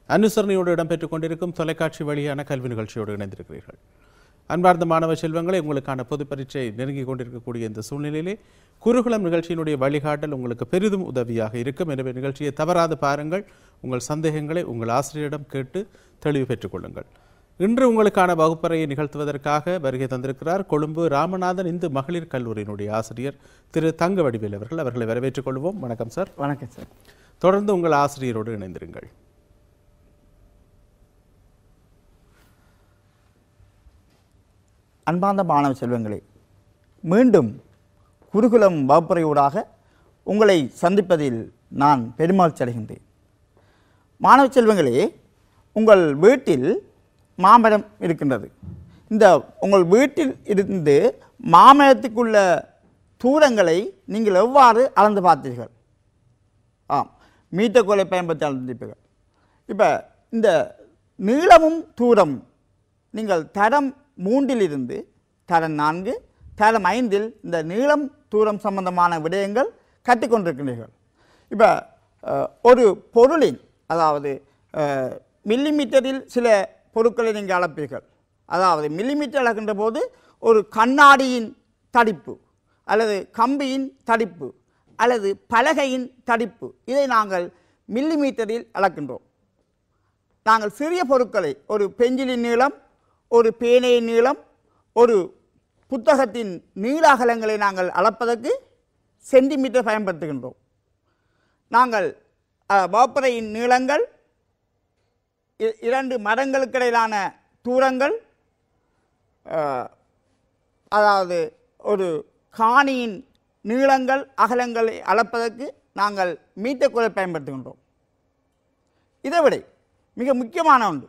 அனுசரணையோடு இடம்பெற்றுக் கொண்டிருக்கும் தொலைக்காட்சி வழியான கல்வி நிகழ்ச்சியோடு இணைந்திருக்கிறீர்கள் அன்பார்ந்த மாணவ செல்வங்களை உங்களுக்கான பொது பரீட்சை நெருங்கிக் கொண்டிருக்கக்கூடிய இந்த சூழ்நிலையிலே குருகுலம் நிகழ்ச்சியினுடைய வழிகாட்டல் உங்களுக்கு பெரிதும் உதவியாக இருக்கும் எனவே நிகழ்ச்சியை தவறாது பாருங்கள் உங்கள் சந்தேகங்களை உங்கள் ஆசிரியரிடம் கேட்டு தெளிவு பெற்றுக் கொள்ளுங்கள் இன்று உங்களுக்கான வகுப்பறையை நிகழ்த்துவதற்காக வருகை தந்திருக்கிறார் கொழும்பு ராமநாதன் இந்து மகளிர் கல்லூரியினுடைய ஆசிரியர் திரு தங்க வடிவேல் அவர்கள் அவர்களை வரவேற்றுக் கொள்வோம் வணக்கம் சார் வணக்கம் சார் தொடர்ந்து உங்கள் ஆசிரியரோடு இணைந்திருங்கள் அன்பார்ந்த மாணவ செல்வங்களே மீண்டும் குருகுலம் வகுப்பறையூடாக உங்களை சந்திப்பதில் நான் பெருமகிழ்ச்சி அடைகின்றேன் மாணவ செல்வங்களே உங்கள் வீட்டில் மாமரம் இருக்கின்றது இந்த உங்கள் வீட்டில் இருந்து மாமரத்துக்குள்ள தூரங்களை நீங்கள் எவ்வாறு அளந்து பார்த்தீர்கள் ஆம் மீட்டர் கோலை பயன்படுத்தி அளந்திருப்பீர்கள் இப்போ இந்த நீளமும் தூரம் நீங்கள் தரம் மூன்றிலிருந்து தரம் நான்கு தரம் ஐந்தில் இந்த நீளம் தூரம் சம்பந்தமான விடயங்கள் கற்றுக்கொண்டிருக்கிறீர்கள் இப்போ அஹ், ஒரு பொருளின் அதாவது அஹ், மில்லிமீட்டரில் சில பொருட்களை நீங்கள் அளப்பீர்கள் அதாவது மில்லிமீட்டர் அளக்கின்ற போது ஒரு கண்ணாடியின் தடிப்பு அல்லது கம்பியின் தடிப்பு அல்லது பலகையின் தடிப்பு இதை நாங்கள் மில்லிமீட்டரில் அளக்கின்றோம் நாங்கள் சிறிய பொருட்களை ஒரு பெஞ்சிலின் நீளம் ஒரு பேனையின் நீளம் ஒரு புத்தகத்தின் நீள அகலங்களை நாங்கள் அளப்பதற்கு சென்டிமீட்டர் பயன்படுத்துகின்றோம் நாங்கள் அஹ், வகுப்பறையின் நீளங்கள் இ- இரண்டு மரங்களுக்கு இடையிலான தூரங்கள் அஹ், அதாவது ஒரு காணியின் நீளங்கள் அகலங்களை அளப்பதற்கு நாங்கள் மீட்டர் குறை பயன்படுத்துகின்றோம் இதைவிட மிக முக்கியமான ஒன்று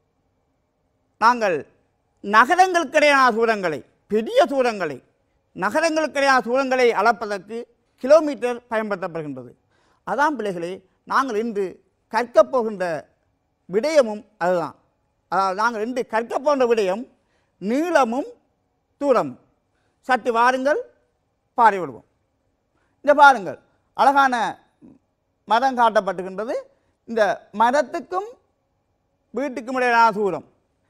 நாங்கள் நகரங்களுக்கிடையான தூரங்களை பெரிய தூரங்களை நகரங்களுக்கிடையான தூரங்களை அளப்பதற்கு கிலோமீட்டர் பயன்படுத்தப்படுகின்றது அதான் பிள்ளைகளே நாங்கள் இன்று கற்கப் போகின்ற விடயமும் அதுதான் அதாவது நாங்கள் இன்று கற்கப் போகின்ற விடயம் நீளமும் தூரமும் சற்று வாருங்கள் பாறை விடுவோம் இந்த பாருங்கள் அழகான மரம் காட்டப்பட்டுகின்றது இந்த மரத்துக்கும் வீட்டுக்கும் இடையிலான தூரம்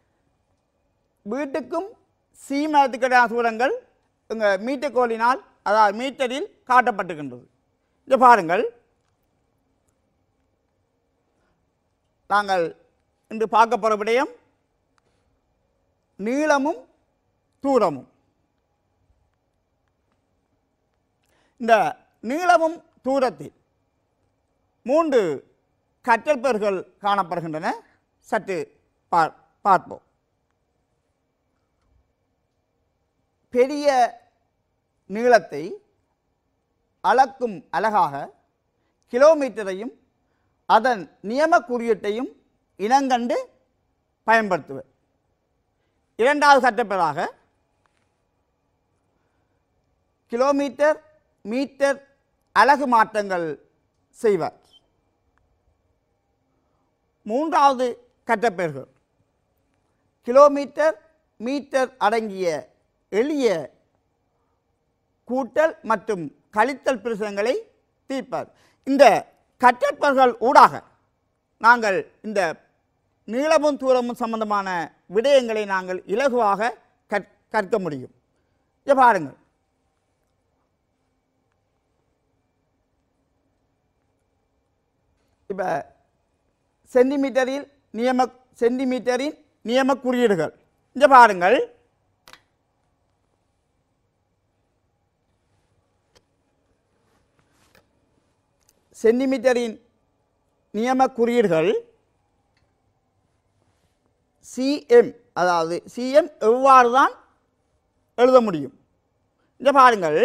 வீட்டுக்கும் சீமரத்துக்கு இடையிலான தூரங்கள் இங்கே மீட்டர் கோலினால் அதாவது மீட்டரில் காட்டப்பட்டுகின்றது இதை பாருங்கள் நாங்கள் இன்று பார்க்க போகிற விடயம் நீளமும் தூரமும் இந்த நீளமும் தூரத்தில் மூன்று கற்றல் பெயர்கள் காணப்படுகின்றன சற்று பார் பார்ப்போம் பெரிய நீளத்தை அளக்கும் அலகாக கிலோமீட்டரையும் அதன் நியம குறியீட்டையும் இனங்கண்டு பயன்படுத்துவர் இரண்டாவது சட்டப்பெறாக கிலோமீட்டர் மீட்டர் அலகு மாற்றங்கள் செய்வார் மூன்றாவது கட்டப்பெயர்கள் கிலோமீட்டர் மீட்டர் அடங்கிய எளிய கூட்டல் மற்றும் கழித்தல் பிரச்சனைகளை தீர்ப்பார் இந்த கற்றற்பர்கள் ஊடாக நாங்கள் இந்த நீளமும் தூரமும் சம்பந்தமான விடயங்களை நாங்கள் இலகுவாக கற் கற்க முடியும் இதை பாருங்கள் இப்போ சென்டிமீட்டரில் நியம சென்டிமீட்டரின் நியம குறியீடுகள் இங்கே பாருங்கள் சென்டிமீட்டரின் நியம குறியீடுகள் சிஎம் அதாவது சிஎம் எவ்வாறு தான் எழுத முடியும் இங்கே பாருங்கள்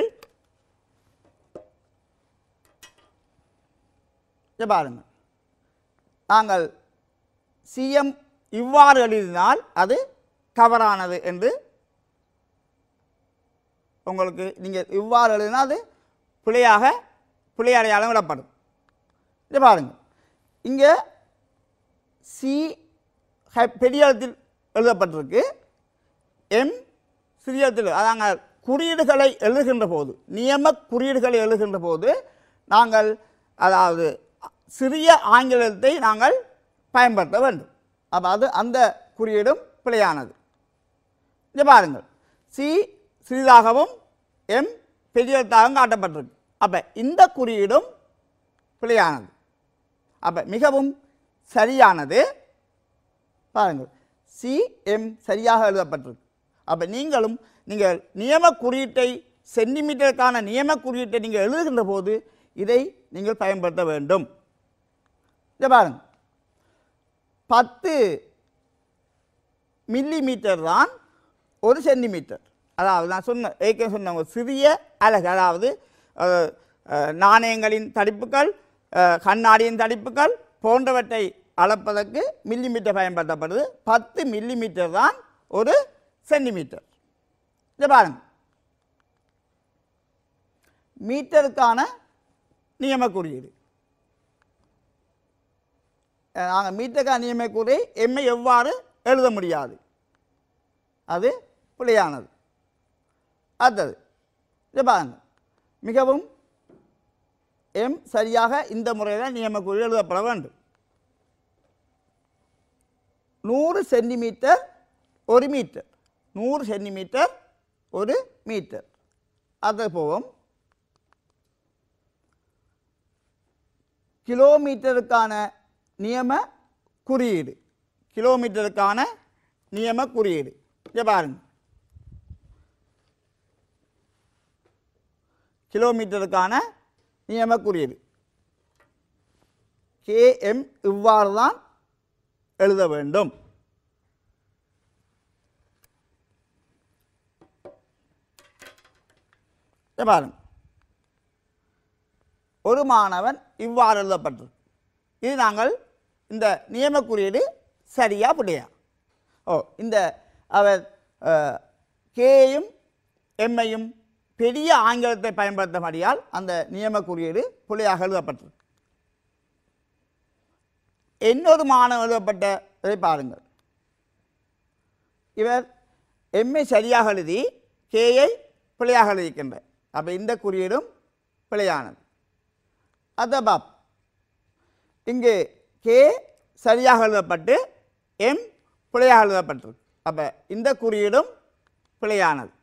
இங்கே பாருங்கள் நாங்கள் சிஎம் இவ்வாறு எழுதினால் அது தவறானது என்று உங்களுக்கு நீங்கள் இவ்வாறு எழுதினால் அது பிழையாக பிழை அடையாளம் விடப்படும் இதை பாருங்கள் இங்கே சி ஹ- பெரிய எழுத்தில் எழுதப்பட்டிருக்கு எம் சிறிய எழுத்தில் அதாங்க குறியீடுகளை எழுதுகின்ற போது நியம குறியீடுகளை எழுதுகின்ற போது நாங்கள் அதாவது சிறிய ஆங்கில எழுத்தை நாங்கள் பயன்படுத்த வேண்டும் அப்போ அது அந்த குறியீடும் பிழையானது இங்கே பாருங்கள் சி சிறிதாகவும் எம் பெரிய எழுத்தாகவும் காட்டப்பட்டிருக்கு அப்போ இந்த குறியீடும் பிழையானது அப்போ மிகவும் சரியானது பாருங்கள் சி எம் சரியாக எழுதப்பட்டிருக்கு அப்போ நீங்களும் நீங்கள் நியம குறியீட்டை சென்டிமீட்டருக்கான நியம குறியீட்டை நீங்கள் எழுதுகின்ற போது இதை நீங்கள் பயன்படுத்த வேண்டும் இதை பாருங்க பத்து மில்லி மீட்டர் தான் ஒரு சென்டிமீட்டர் அதாவது நான் சொன்ன ஏற்கனவே சொன்ன ஒரு சிறிய அலகு அதாவது அஹ், அஹ், நாணயங்களின் தடிப்புகள் அஹ், கண்ணாடியின் தடிப்புகள் போன்றவற்றை அளப்பதற்கு மில்லி மீட்டர் பயன்படுத்தப்படுது பத்து மில்லி மீட்டர் தான் ஒரு சென்டிமீட்டர் இதை பாருங்க மீட்டருக்கான நியம குறியீடு நாங்கள் மீட்டருக்கான நியம குறி எம்மை எவ்வாறு எழுத முடியாது அது பிழையானது அடுத்தது இது பாருங்க மிகவும் எம் சரியாக இந்த முறையில் நியமக்குறி எழுதப்பட வேண்டும் நூறு சென்டிமீட்டர் ஒரு மீட்டர் நூறு சென்டிமீட்டர் ஒரு மீட்டர் அது போவோம் கிலோமீட்டருக்கான நியம குறியீடு கிலோமீட்டருக்கான நியம குறியீடு இங்கே பாருங்க கிலோமீட்டருக்கான நியம குறியீடு கேஎம் இவ்வாறு தான் எழுத வேண்டும் இதை பாருங்க ஒரு மாணவன் இவ்வாறு எழுதப்பட்டிருக்கு இது நாங்கள் இந்த நியம குறியீடு சரியா பிள்ளையா ஓ இந்த அவர் கேயும் எம்மையும் பெரிய ஆங்கிலத்தை பயன்படுத்தபடியால் அந்த நியம குறியீடு புள்ளியாக எழுதப்பட்டிருக்கு இன்னொரு மாணவன் எழுதப்பட்டதை பாருங்கள் இவர் எம்மை சரியாக எழுதி கேயை பிழையாக எழுதிக்கின்றார் அப்போ இந்த குறியீடும் பிழையானது அதை பாப் இங்கே கே சரியாக எழுதப்பட்டு எம் பிழையாக எழுதப்பட்டிருக்கு அப்போ இந்த குறியீடும் பிழையானது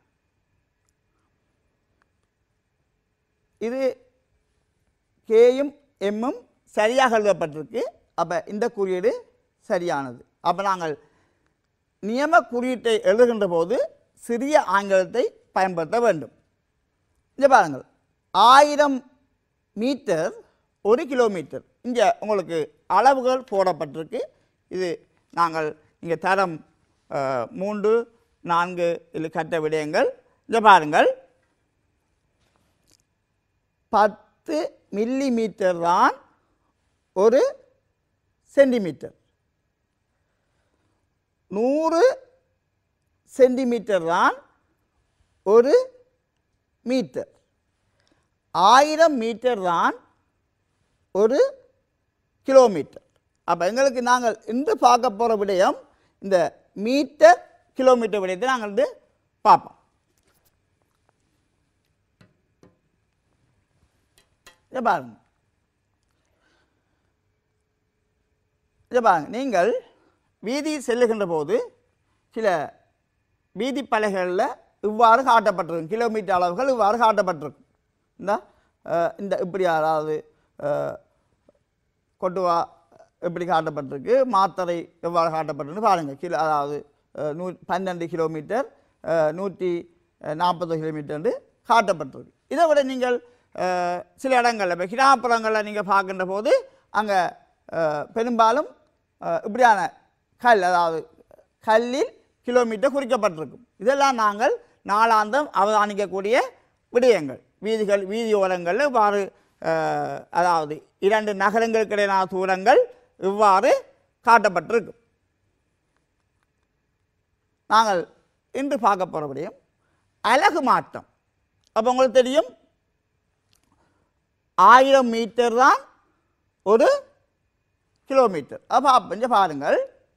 இது கேயும் எம்மும் சரியாக எழுதப்பட்டிருக்கு அப்போ இந்த குறியீடு சரியானது அப்போ நாங்கள் நியம குறியீட்டை எழுதுகின்ற போது சிறிய ஆங்கிலத்தை பயன்படுத்த வேண்டும் இங்கே பாருங்கள் ஆயிரம் மீட்டர் ஒரு கிலோமீட்டர் இங்கே உங்களுக்கு அளவுகள் போடப்பட்டிருக்கு இது நாங்கள் இங்கே தரம் அஹ், மூன்று நான்கு இதில் கட்ட விடயங்கள் இங்கே பாருங்கள் பத்து மில்லி மீட்டர் தான் ஒரு சென்டிமீட்டர் நூறு சென்டிமீட்டர் தான் ஒரு மீட்டர் ஆயிரம் மீட்டர் தான் ஒரு கிலோமீட்டர் அப்போ எங்களுக்கு நாங்கள் இன்று பார்க்க போகிற விடயம் இந்த மீட்டர் கிலோமீட்டர் விடயத்தை நாங்கள் வந்து பார்ப்போம் இதை பாருங்க இதை பாருங்க நீங்கள் வீதி செல்லுகின்ற போது சில வீதி பலகைகளில் இவ்வாறு காட்டப்பட்டிருக்கும் கிலோமீட்டர் அளவுகள் இவ்வாறு காட்டப்பட்டிருக்கும் இந்த அஹ், இந்த இப்படி அதாவது அஹ், கொட்டுவா எப்படி காட்டப்பட்டிருக்கு மாத்தறை எவ்வாறு காட்டப்பட்டிருக்கு பாருங்கள் கிலோ அதாவது அஹ், நூ பன்னெண்டு கிலோமீட்டர் அஹ், நூற்றி நாற்பது கிலோமீட்டர் என்று காட்டப்பட்டிருக்கு இதை விட நீங்கள் அஹ், சில இடங்களில் இப்போ கிராமப்புறங்களில் நீங்கள் பார்க்கின்ற போது அங்கே பெரும்பாலும் அஹ், இப்படியான கல் அதாவது கல்லில் கிலோமீட்டர் குறிக்கப்பட்டிருக்கும் இதெல்லாம் நாங்கள் நாளாந்தம் அவதானிக்கக்கூடிய விடயங்கள் வீதிகள் வீதி ஓரங்களில் இவ்வாறு அஹ், அதாவது இரண்டு நகரங்களுக்கு இடையிலான தூரங்கள் இவ்வாறு காட்டப்பட்டிருக்கும் நாங்கள் இன்று பார்க்க போகிற விடயம் அலகு மாற்றம் அப்போ உங்களுக்கு தெரியும் ஆயிரம் மீட்டர் தான் ஒரு கிலோமீட்டர் அப்போ அப்போ பாருங்கள்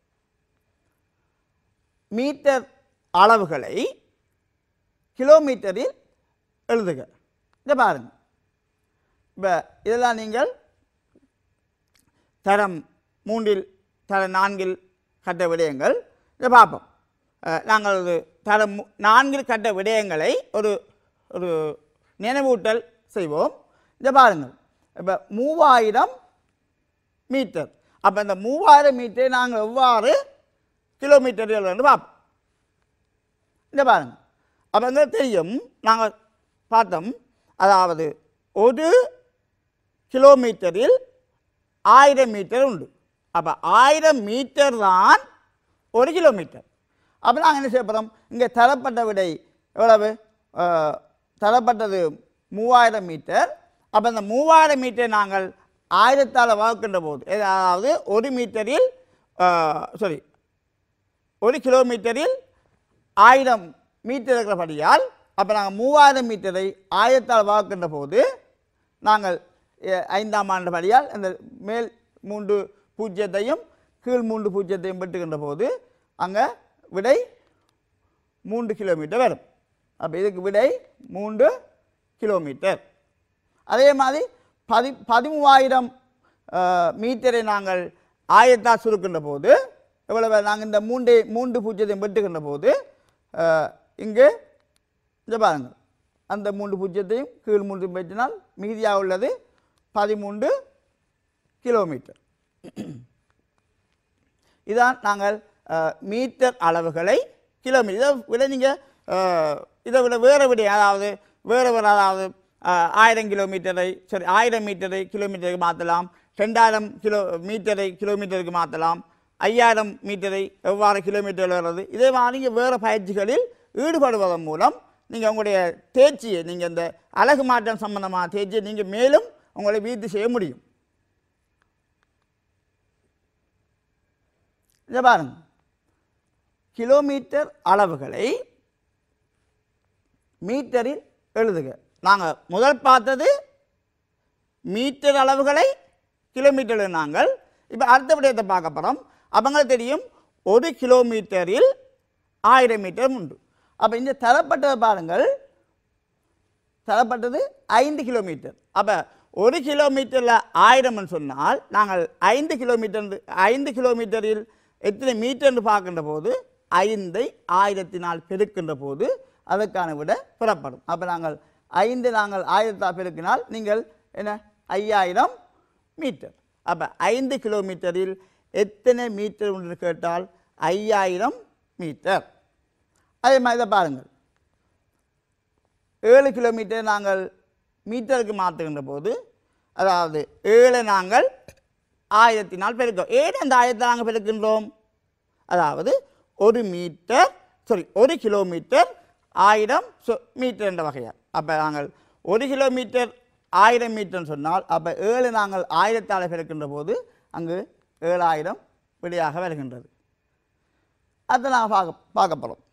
மீட்டர் அளவுகளை கிலோமீட்டரில் எழுதுக இதை பாருங்க இப்போ இதெல்லாம் நீங்கள் தரம் மூன்றில் தர நான்கில் கட்ட விடயங்கள் இதை பார்ப்போம் அஹ், நாங்கள் ஒரு தர மு- நான்கில் கட்ட விடயங்களை ஒரு ஒரு நினைவூட்டல் செய்வோம் இதை பாருங்கள் இப்போ மூவாயிரம் மீட்டர் அப்போ இந்த மூவாயிரம் மீட்டரை நாங்கள் எவ்வாறு கிலோமீட்டர் எழுதுன்னு பார்ப்போம் இந்த பாருங்க அப்போ எங்க தெரியும் நாங்கள் பார்த்தோம் அதாவது ஒரு கிலோமீட்டரில் ஆயிரம் மீட்டர் உண்டு அப்போ ஆயிரம் மீட்டர் தான் ஒரு கிலோமீட்டர் அப்போ நாங்கள் என்ன செய்ய போகிறோம் இங்கே தரப்பட்ட விடை எவ்வளவு அஹ், தரப்பட்டது மூவாயிரம் மீட்டர் அப்போ இந்த மூவாயிரம் மீட்டர் நாங்கள் ஆயிரத்தால் வகுக்கின்ற போது அதாவது ஒரு மீட்டரில் சாரி ஒரு கிலோமீட்டரில் ஆயிரம் மீட்டர் இருக்கிறபடியால் அப்போ நாங்கள் மூவாயிரம் மீட்டரை ஆயிரத்தால் வகுக்கின்ற போது நாங்கள் எ- ஐந்தாம் ஆண்டு படியால் அந்த மேல் மூன்று பூஜ்ஜியத்தையும் கீழ் மூன்று பூஜ்ஜியத்தையும் வெட்டுகின்ற போது அங்கே விடை மூன்று கிலோமீட்டர் வரும் அப்போ இதுக்கு விடை மூன்று கிலோமீட்டர் அதே மாதிரி பதி பதிமூவாயிரம் அஹ், மீட்டரை நாங்கள் ஆயத்தால் சுருக்கின்ற போது எவ்வளவு நாங்கள் இந்த மூன்று மூன்று பூஜ்ஜியத்தையும் வெட்டுகின்ற போது அஹ், இங்கு இந்த பாருங்கள் அந்த மூன்று பூஜ்ஜியத்தையும் கீழ் மூன்று வெட்டினால் மீதியாக உள்ளது பதிமூன்று கிலோமீட்டர் இதான் நாங்கள் அஹ், மீட்டர் அளவுகளை கிலோமீட்டர் இதை விட நீங்கள் இதை விட வேறு விட அதாவது வேறு வேறு அதாவது அஹ், ஆயிரம் கிலோமீட்டரை சரி ஆயிரம் மீட்டரை கிலோமீட்டருக்கு மாற்றலாம் ரெண்டாயிரம் கிலோ மீட்டரை கிலோமீட்டருக்கு மாற்றலாம் ஐயாயிரம் மீட்டரை எவ்வாறு கிலோமீட்டர் வர்றது இதே மாதிரி நீங்கள் வேறு பயிற்சிகளில் ஈடுபடுவதன் மூலம் நீங்கள் உங்களுடைய தேர்ச்சியை நீங்கள் இந்த அழகு மாற்றம் சம்பந்தமான தேர்ச்சியை நீங்கள் மேலும் உங்களை வீட்டு செய்ய முடியும் இதை பாருங்க கிலோமீட்டர் அளவுகளை மீட்டரில் எழுதுக நாங்கள் முதல் பார்த்தது மீட்டர் அளவுகளை கிலோமீட்டரில் நாங்கள் இப்போ அடுத்த விடயத்தை பார்க்க போகிறோம் அவங்களுக்கு தெரியும் ஒரு கிலோமீட்டரில் ஆயிரம் மீட்டர் உண்டு அப்போ இந்த தரப்பட்டதை பாருங்கள் தரப்பட்டது ஐந்து கிலோமீட்டர் அப்போ ஒரு கிலோமீட்டரில் ஆயிரம்னு சொன்னால் நாங்கள் ஐந்து கிலோமீட்டர் ஐந்து கிலோமீட்டரில் எத்தனை மீட்டர்னு பார்க்கின்ற போது ஐந்தை ஆயிரத்தினால் பெருக்கின்ற போது அதற்கான விட பெறப்படும் அப்போ நாங்கள் ஐந்து நாங்கள் ஆயிரத்தால் பெருக்கினால் நீங்கள் என்ன ஐயாயிரம் மீட்டர் அப்போ ஐந்து கிலோமீட்டரில் எத்தனை மீட்டர் என்று கேட்டால் ஐயாயிரம் மீட்டர் அதே மாதிரி இதை பாருங்கள் ஏழு கிலோமீட்டர் நாங்கள் மீட்டருக்கு மாற்றுகின்ற போது அதாவது ஏழை நாங்கள் ஆயிரத்தினால் பெருக்கிறோம் ஏன் அந்த ஆயிரத்தை நாங்கள் பெருக்கின்றோம் அதாவது ஒரு மீட்டர் சாரி ஒரு கிலோமீட்டர் ஆயிரம் சொ மீட்டர் என்ற வகையால் அப்போ நாங்கள் ஒரு கிலோமீட்டர் ஆயிரம் மீட்டர்னு சொன்னால் அப்போ ஏழு நாங்கள் ஆயிரத்தால் பெருக்கின்ற போது அங்கு ஏழாயிரம் விடையாக வருகின்றது அதை நாங்கள் பார்க்க பார்க்க போகிறோம்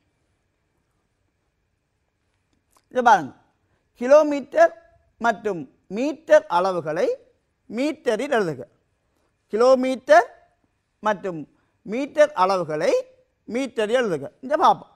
இது பாருங்க கிலோமீட்டர் மற்றும் மீட்டர் அளவுகளை மீட்டரில் எழுதுக கிலோமீட்டர் மற்றும் மீட்டர் அளவுகளை மீட்டரில் எழுதுக இந்த பார்ப்போம்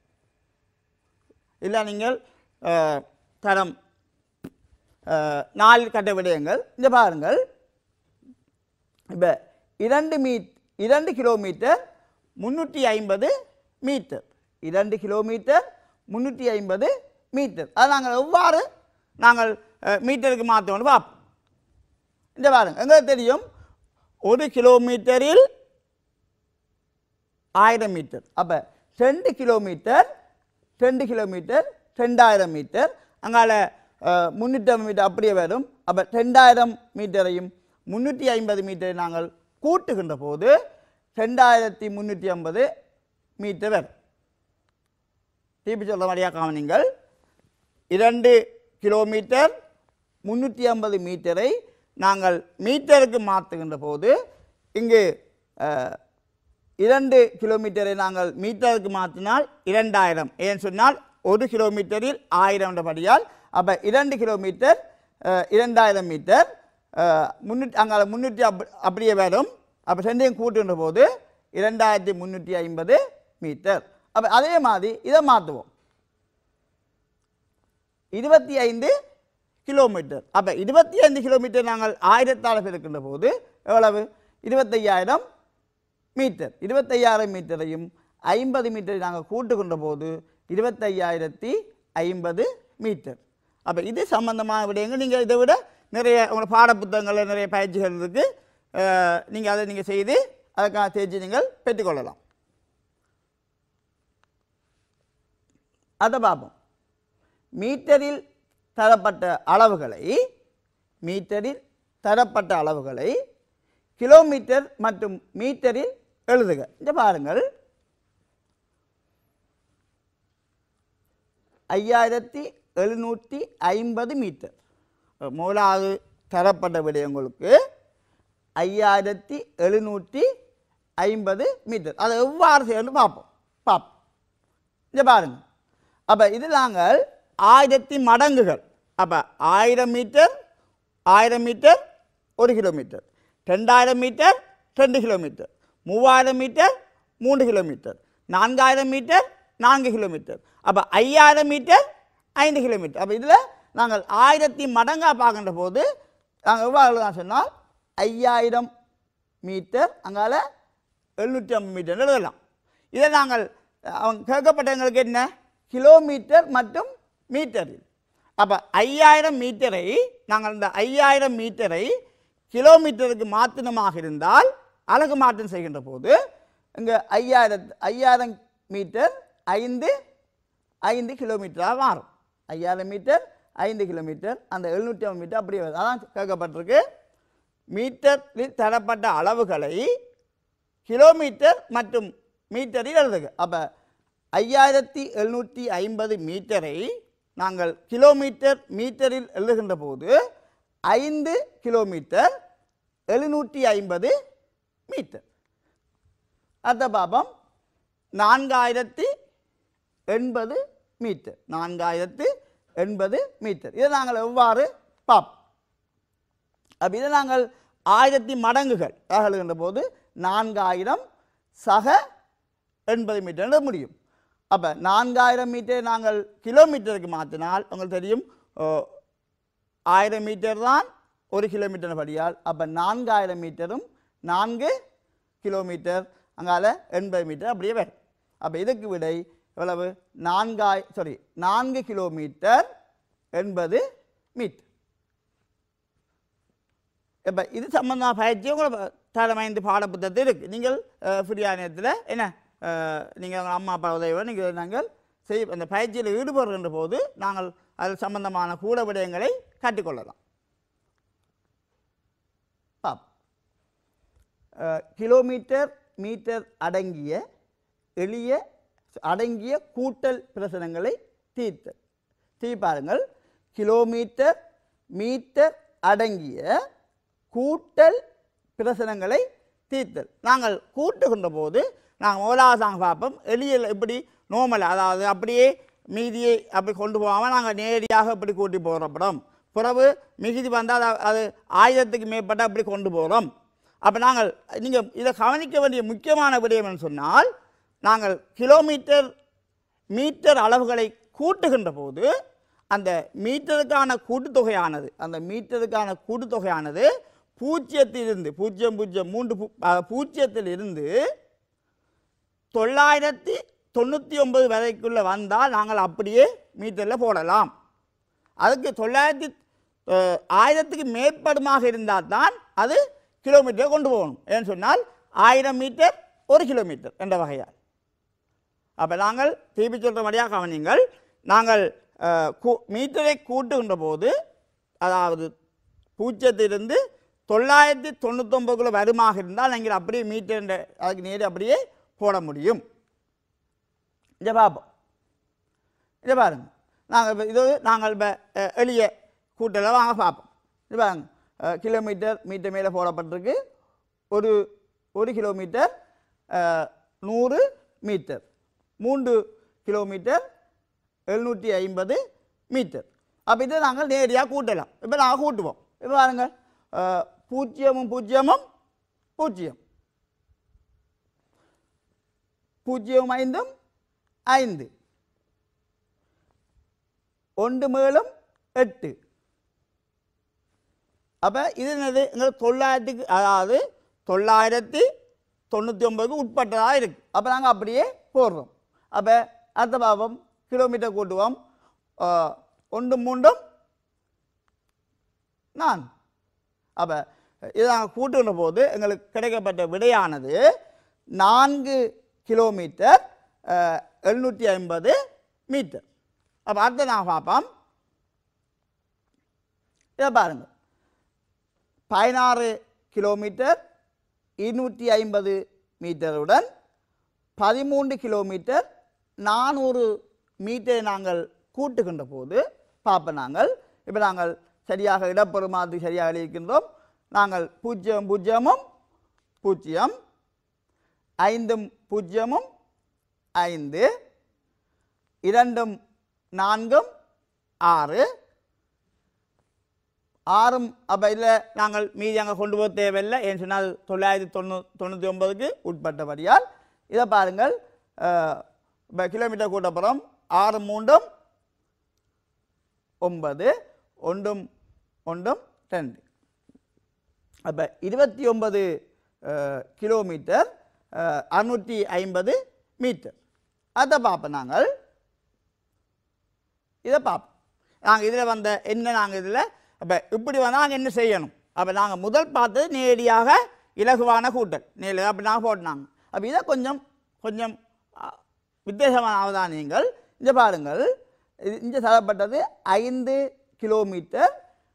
இல்லை நீங்கள் அஹ், தரம் அஹ், நாலு கட்ட விடயங்கள் இந்த பாருங்கள் இப்போ இரண்டு மீ இரண்டு கிலோமீட்டர் முந்நூற்றி ஐம்பது மீட்டர் இரண்டு கிலோமீட்டர் முந்நூற்றி ஐம்பது மீட்டர் அது நாங்கள் எவ்வாறு நாங்கள் அஹ், மீட்டருக்கு மாற்றோம்னு பார்ப்போம் இந்த பாருங்க எங்களுக்கு தெரியும் ஒரு கிலோமீட்டரில் ஆயிரம் மீட்டர் அப்போ ரெண்டு கிலோமீட்டர் ரெண்டு கிலோமீட்டர் ரெண்டாயிரம் மீட்டர் அங்கால முந்நூற்றி மீட்டர் அப்படியே வரும் அப்போ ரெண்டாயிரம் மீட்டரையும் முந்நூற்றி ஐம்பது மீட்டரை நாங்கள் கூட்டுகின்ற போது ரெண்டாயிரத்தி முந்நூற்றி ஐம்பது மீட்டர் வரும் திருப்பி சொல்கிற மாதிரியா கவனிங்கள் இரண்டு கிலோமீட்டர் முந்நூற்றி ஐம்பது மீட்டரை நாங்கள் மீட்டருக்கு மாற்றுகின்ற போது இங்கு அஹ், இரண்டு கிலோமீட்டரை நாங்கள் மீட்டருக்கு மாற்றினால் இரண்டாயிரம் ஏன்னு சொன்னால் ஒரு கிலோமீட்டரில் ஆயிரம் என்றபடியால் அப்போ இரண்டு கிலோமீட்டர் அஹ், இரண்டாயிரம் மீட்டர் முன்னூற்றி அங்கே முந்நூற்றி அப் அப்படியே வரும் அப்போ ரெண்டையும் கூட்டுகின்ற போது இரண்டாயிரத்தி முந்நூற்றி ஐம்பது மீட்டர் அப்போ அதே மாதிரி இதை மாற்றுவோம் இருபத்தி ஐந்து கிலோமீட்டர் அப்போ இருபத்தி ஐந்து கிலோமீட்டர் நாங்கள் ஆயிரத்தால் பெருக்கின்ற போது எவ்வளவு இருபத்தையாயிரம் மீட்டர் இருபத்தையாயிரம் மீட்டரையும் ஐம்பது மீட்டரை நாங்கள் கூட்டுகின்ற போது இருபத்தையாயிரத்தி ஐம்பது மீட்டர் அப்போ இது சம்பந்தமான விடயங்கள் நீங்கள் இதை விட நிறைய உங்களோட பாடப்புத்தகங்களில் நிறைய பயிற்சிகள் இருக்குது நீங்கள் அதை நீங்கள் செய்து அதற்கான தேர்ச்சி நீங்கள் பெற்றுக்கொள்ளலாம் அதை பார்ப்போம் மீட்டரில் தரப்பட்ட அளவுகளை மீட்டரில் தரப்பட்ட அளவுகளை கிலோமீட்டர் மற்றும் மீட்டரில் எழுதுக இங்க பாருங்கள் ஐயாயிரத்தி எழுநூற்றி ஐம்பது மீட்டர் முதலாவது தரப்பட்ட விடயங்களுக்கு ஐயாயிரத்தி எழுநூற்றி ஐம்பது மீட்டர் அதை எவ்வாறு செய்யணும் பார்ப்போம் பார்ப்போம் இங்க பாருங்க அப்போ இது நாங்கள் ஆயிரத்தி மடங்குகள் அப்போ ஆயிரம் மீட்டர் ஆயிரம் மீட்டர் ஒரு கிலோமீட்டர் ரெண்டாயிரம் மீட்டர் ரெண்டு கிலோமீட்டர் மூவாயிரம் மீட்டர் மூன்று கிலோமீட்டர் நான்காயிரம் மீட்டர் நான்கு கிலோமீட்டர் அப்போ ஐயாயிரம் மீட்டர் ஐந்து கிலோமீட்டர் அப்போ இதில் நாங்கள் ஆயிரத்தி மடங்காக பார்க்கின்ற போது நாங்கள் எவ்வாறு எழுதலாம் சொன்னால் ஐயாயிரம் மீட்டர் அங்கால எழுநூற்றி ஐம்பது மீட்டர் எழுதலாம் இதை நாங்கள் அவங்க கேட்கப்பட்டவங்களுக்கு என்ன கிலோமீட்டர் மற்றும் மீட்டரில் அப்போ ஐயாயிரம் மீட்டரை நாங்கள் இந்த ஐயாயிரம் மீட்டரை கிலோமீட்டருக்கு மாற்றினமாக இருந்தால் அலகு மாற்றம் செய்கின்ற போது இங்கே ஐயாயிரத்து ஐயாயிரம் மீட்டர் ஐந்து ஐந்து கிலோமீட்டராக மாறும் ஐயாயிரம் மீட்டர் ஐந்து கிலோமீட்டர் அந்த எழுநூற்றி ஐம்பது மீட்டர் அப்படியே வருது அதான் கேட்கப்பட்டிருக்கு மீட்டரில் தரப்பட்ட அளவுகளை கிலோமீட்டர் மற்றும் மீட்டரில் எழுதுக அப்போ ஐயாயிரத்தி எழுநூற்றி ஐம்பது மீட்டரை நாங்கள் கிலோமீட்டர் மீட்டரில் எழுதுகின்ற போது ஐந்து கிலோமீட்டர் எழுநூற்றி ஐம்பது மீட்டர் அடுத்த பாபம் நான்காயிரத்தி எண்பது மீட்டர் நான்காயிரத்து எண்பது மீட்டர் இதை நாங்கள் எவ்வாறு பார்ப்போம் அப்போ இதை நாங்கள் ஆயிரத்தி மடங்குகள் எழுதுகின்ற போது நான்காயிரம் சக எண்பது மீட்டர் எழுத முடியும் அப்போ நான்காயிரம் மீட்டர் நாங்கள் கிலோமீட்டருக்கு மாற்றினால் உங்களுக்கு தெரியும் ஓ, ஆயிரம் மீட்டர் தான் ஒரு கிலோமீட்டர் படியால் அப்போ நான்காயிரம் மீட்டரும் நான்கு கிலோமீட்டர் அங்கால எண்பது மீட்டர் அப்படியே வரும் அப்போ இதுக்கு விடை எவ்வளவு நான்காய் சாரி நான்கு கிலோமீட்டர் எண்பது மீட்டர் இப்போ இது சம்பந்தமாக பயிற்சி உங்களை தரமைந்து பாடப்புத்தகத்தில் இருக்குது நீங்கள் ஃப்ரீயான நேரத்தில் என்ன நீங்கள் உங்கள் அம்மா அப்பா உதவியோடு நீங்கள் நாங்கள் செய் அந்த பயிற்சியில் ஈடுபடுகின்ற போது நாங்கள் அது சம்பந்தமான கூட விடயங்களை கற்றுக்கொள்ளலாம் பாப் கிலோமீட்டர் மீட்டர் அடங்கிய எளிய அடங்கிய கூட்டல் பிரசனங்களை தீர்த்தல் தீர்ப்பாருங்கள் கிலோமீட்டர் மீட்டர் அடங்கிய கூட்டல் பிரசனங்களை தீர்த்தல் நாங்கள் கூட்டுகின்ற போது நாங்கள் முதலாவது நாங்கள் பார்ப்போம் எளிய இப்படி நோமல் அதாவது அப்படியே மீதியை அப்படி கொண்டு போகாமல் நாங்கள் நேரடியாக இப்படி கூட்டி போகிறப்படும் பிறகு மிகுதி வந்தால் அது- அது ஆயிரத்துக்கு மேற்பட்ட அப்படி கொண்டு போகிறோம் அப்போ நாங்கள் நீங்கள் இதை கவனிக்க வேண்டிய முக்கியமான விடயம் என்று சொன்னால் நாங்கள் கிலோமீட்டர் மீட்டர் அளவுகளை கூட்டுகின்ற போது அந்த மீட்டருக்கான கூட்டுத்தொகையானது அந்த மீட்டருக்கான கூட்டுத்தொகையானது பூஜ்ஜியத்திலிருந்து பூஜ்ஜியம் பூஜ்ஜியம் மூன்று பூ- அஹ், பூஜ்ஜியத்திலிருந்து தொள்ளாயிரத்தி தொண்ணூற்றி ஒன்பது வரைக்குள்ளே வந்தால் நாங்கள் அப்படியே மீட்டரில் போடலாம் அதுக்கு தொள்ளாயிரத்தி அஹ், ஆயிரத்துக்கு மேற்படுமாக இருந்தால் தான் அது கிலோமீட்டரை கொண்டு போகணும் ஏன்னு சொன்னால் ஆயிரம் மீட்டர் ஒரு கிலோமீட்டர் என்ற வகையால் அப்போ நாங்கள் திருப்பி சொல்கிறபடியாக கவனிங்கள் நாங்கள் அஹ், கூ- மீட்டரை கூட்டுகின்ற போது அதாவது பூஜ்ஜியத்திலிருந்து தொள்ளாயிரத்தி தொண்ணூத்தொம்பதுக்குள்ள வருமாக இருந்தால் நீங்கள் அப்படியே மீட்டர் என்ற அதுக்கு நேரே அப்படியே போட முடியும் இதை பார்ப்போம் இதை பாருங்க நாங்கள் இப்போ இது நாங்கள் இப்போ அஹ், எளிய கூட்டலை வாங்க பார்ப்போம் இது பாருங்க அஹ், கிலோமீட்டர் மீட்டர் மேலே போடப்பட்டிருக்கு ஒரு ஒரு கிலோமீட்டர் அஹ், நூறு மீட்டர் மூன்று கிலோமீட்டர் எழுநூற்றி ஐம்பது மீட்டர் அப்போ இதை நாங்கள் நேரடியாக கூட்டலாம் இப்போ நாங்கள் கூட்டுவோம் இப்போ பாருங்கள் அஹ், பூஜ்ஜியமும் பூஜ்ஜியமும் பூஜ்ஜியம் பூஜ்ஜியம் ஐந்தும் ஐந்து ஒன்று மேலும் எட்டு அப்போ இது என்னது எங்களுக்கு தொள்ளாயிரத்துக்கு அதாவது தொள்ளாயிரத்தி தொண்ணூற்றி ஒன்பதுக்கு உட்பட்டதாக இருக்குது அப்போ நாங்கள் அப்படியே போடுறோம் அப்போ அடுத்த பாவம் கிலோமீட்டர் கூட்டுவோம் ஆஹ், ஒன்று மூன்றும் நான் அப்போ இதை நாங்கள் கூட்டுகிற போது எங்களுக்கு கிடைக்கப்பட்ட விடையானது நான்கு கிலோமீட்டர் எழுநூற்றி ஐம்பது மீட்டர் அப்போ அடுத்து நான் பார்ப்போம் இதை பாருங்கள் பதினாறு கிலோமீட்டர் இருநூற்றி ஐம்பது மீட்டருடன் பதிமூன்று கிலோமீட்டர் நானூறு மீட்டரை நாங்கள் கூட்டுகின்ற போது பார்ப்போம் நாங்கள் இப்போ நாங்கள் சரியாக இடப்பெறுமாறு சரியாக எழுதியிருக்கின்றோம் நாங்கள் பூஜ்ஜியம் பூஜ்ஜியமும் பூஜ்ஜியம் ஐந்தும் பூஜ்ஜியமும் ஐந்து இரண்டும் நான்கும் ஆறு ஆறும் அப்போ இதில் நாங்கள் மீதி அங்கே கொண்டு போக தேவையில்லை ஏன்னு சொன்னால் தொள்ளாயிரத்தி தொண்ணூ தொண்ணூற்றி ஒன்பதுக்கு உட்பட்டபடியால் இதை பாருங்கள் இப்போ கிலோமீட்டர் கூட்டப்புறம் ஆறு மூன்றும் ஒன்பது ஒன்றும் ஒன்றும் ரெண்டு அப்போ இருபத்தி ஒன்பது கிலோமீட்டர் அறுநூற்றி ஐம்பது மீட்டர் அதை பார்ப்போம் நாங்கள் இதை பார்ப்போம் நாங்கள் இதில் வந்த என்ன நாங்கள் இதில் அப்போ இப்படி வந்தால் நாங்கள் என்ன செய்யணும் அப்போ நாங்கள் முதல் பார்த்தது நேரடியாக இலகுவான கூட்டல் நேரில் அப்படி நாங்கள் போட்டினாங்க அப்போ இதை கொஞ்சம் கொஞ்சம் அ, வித்தியாசமான அவதானியங்கள் இங்கே பாருங்கள் இது இங்கே தரப்பட்டது ஐந்து கிலோமீட்டர்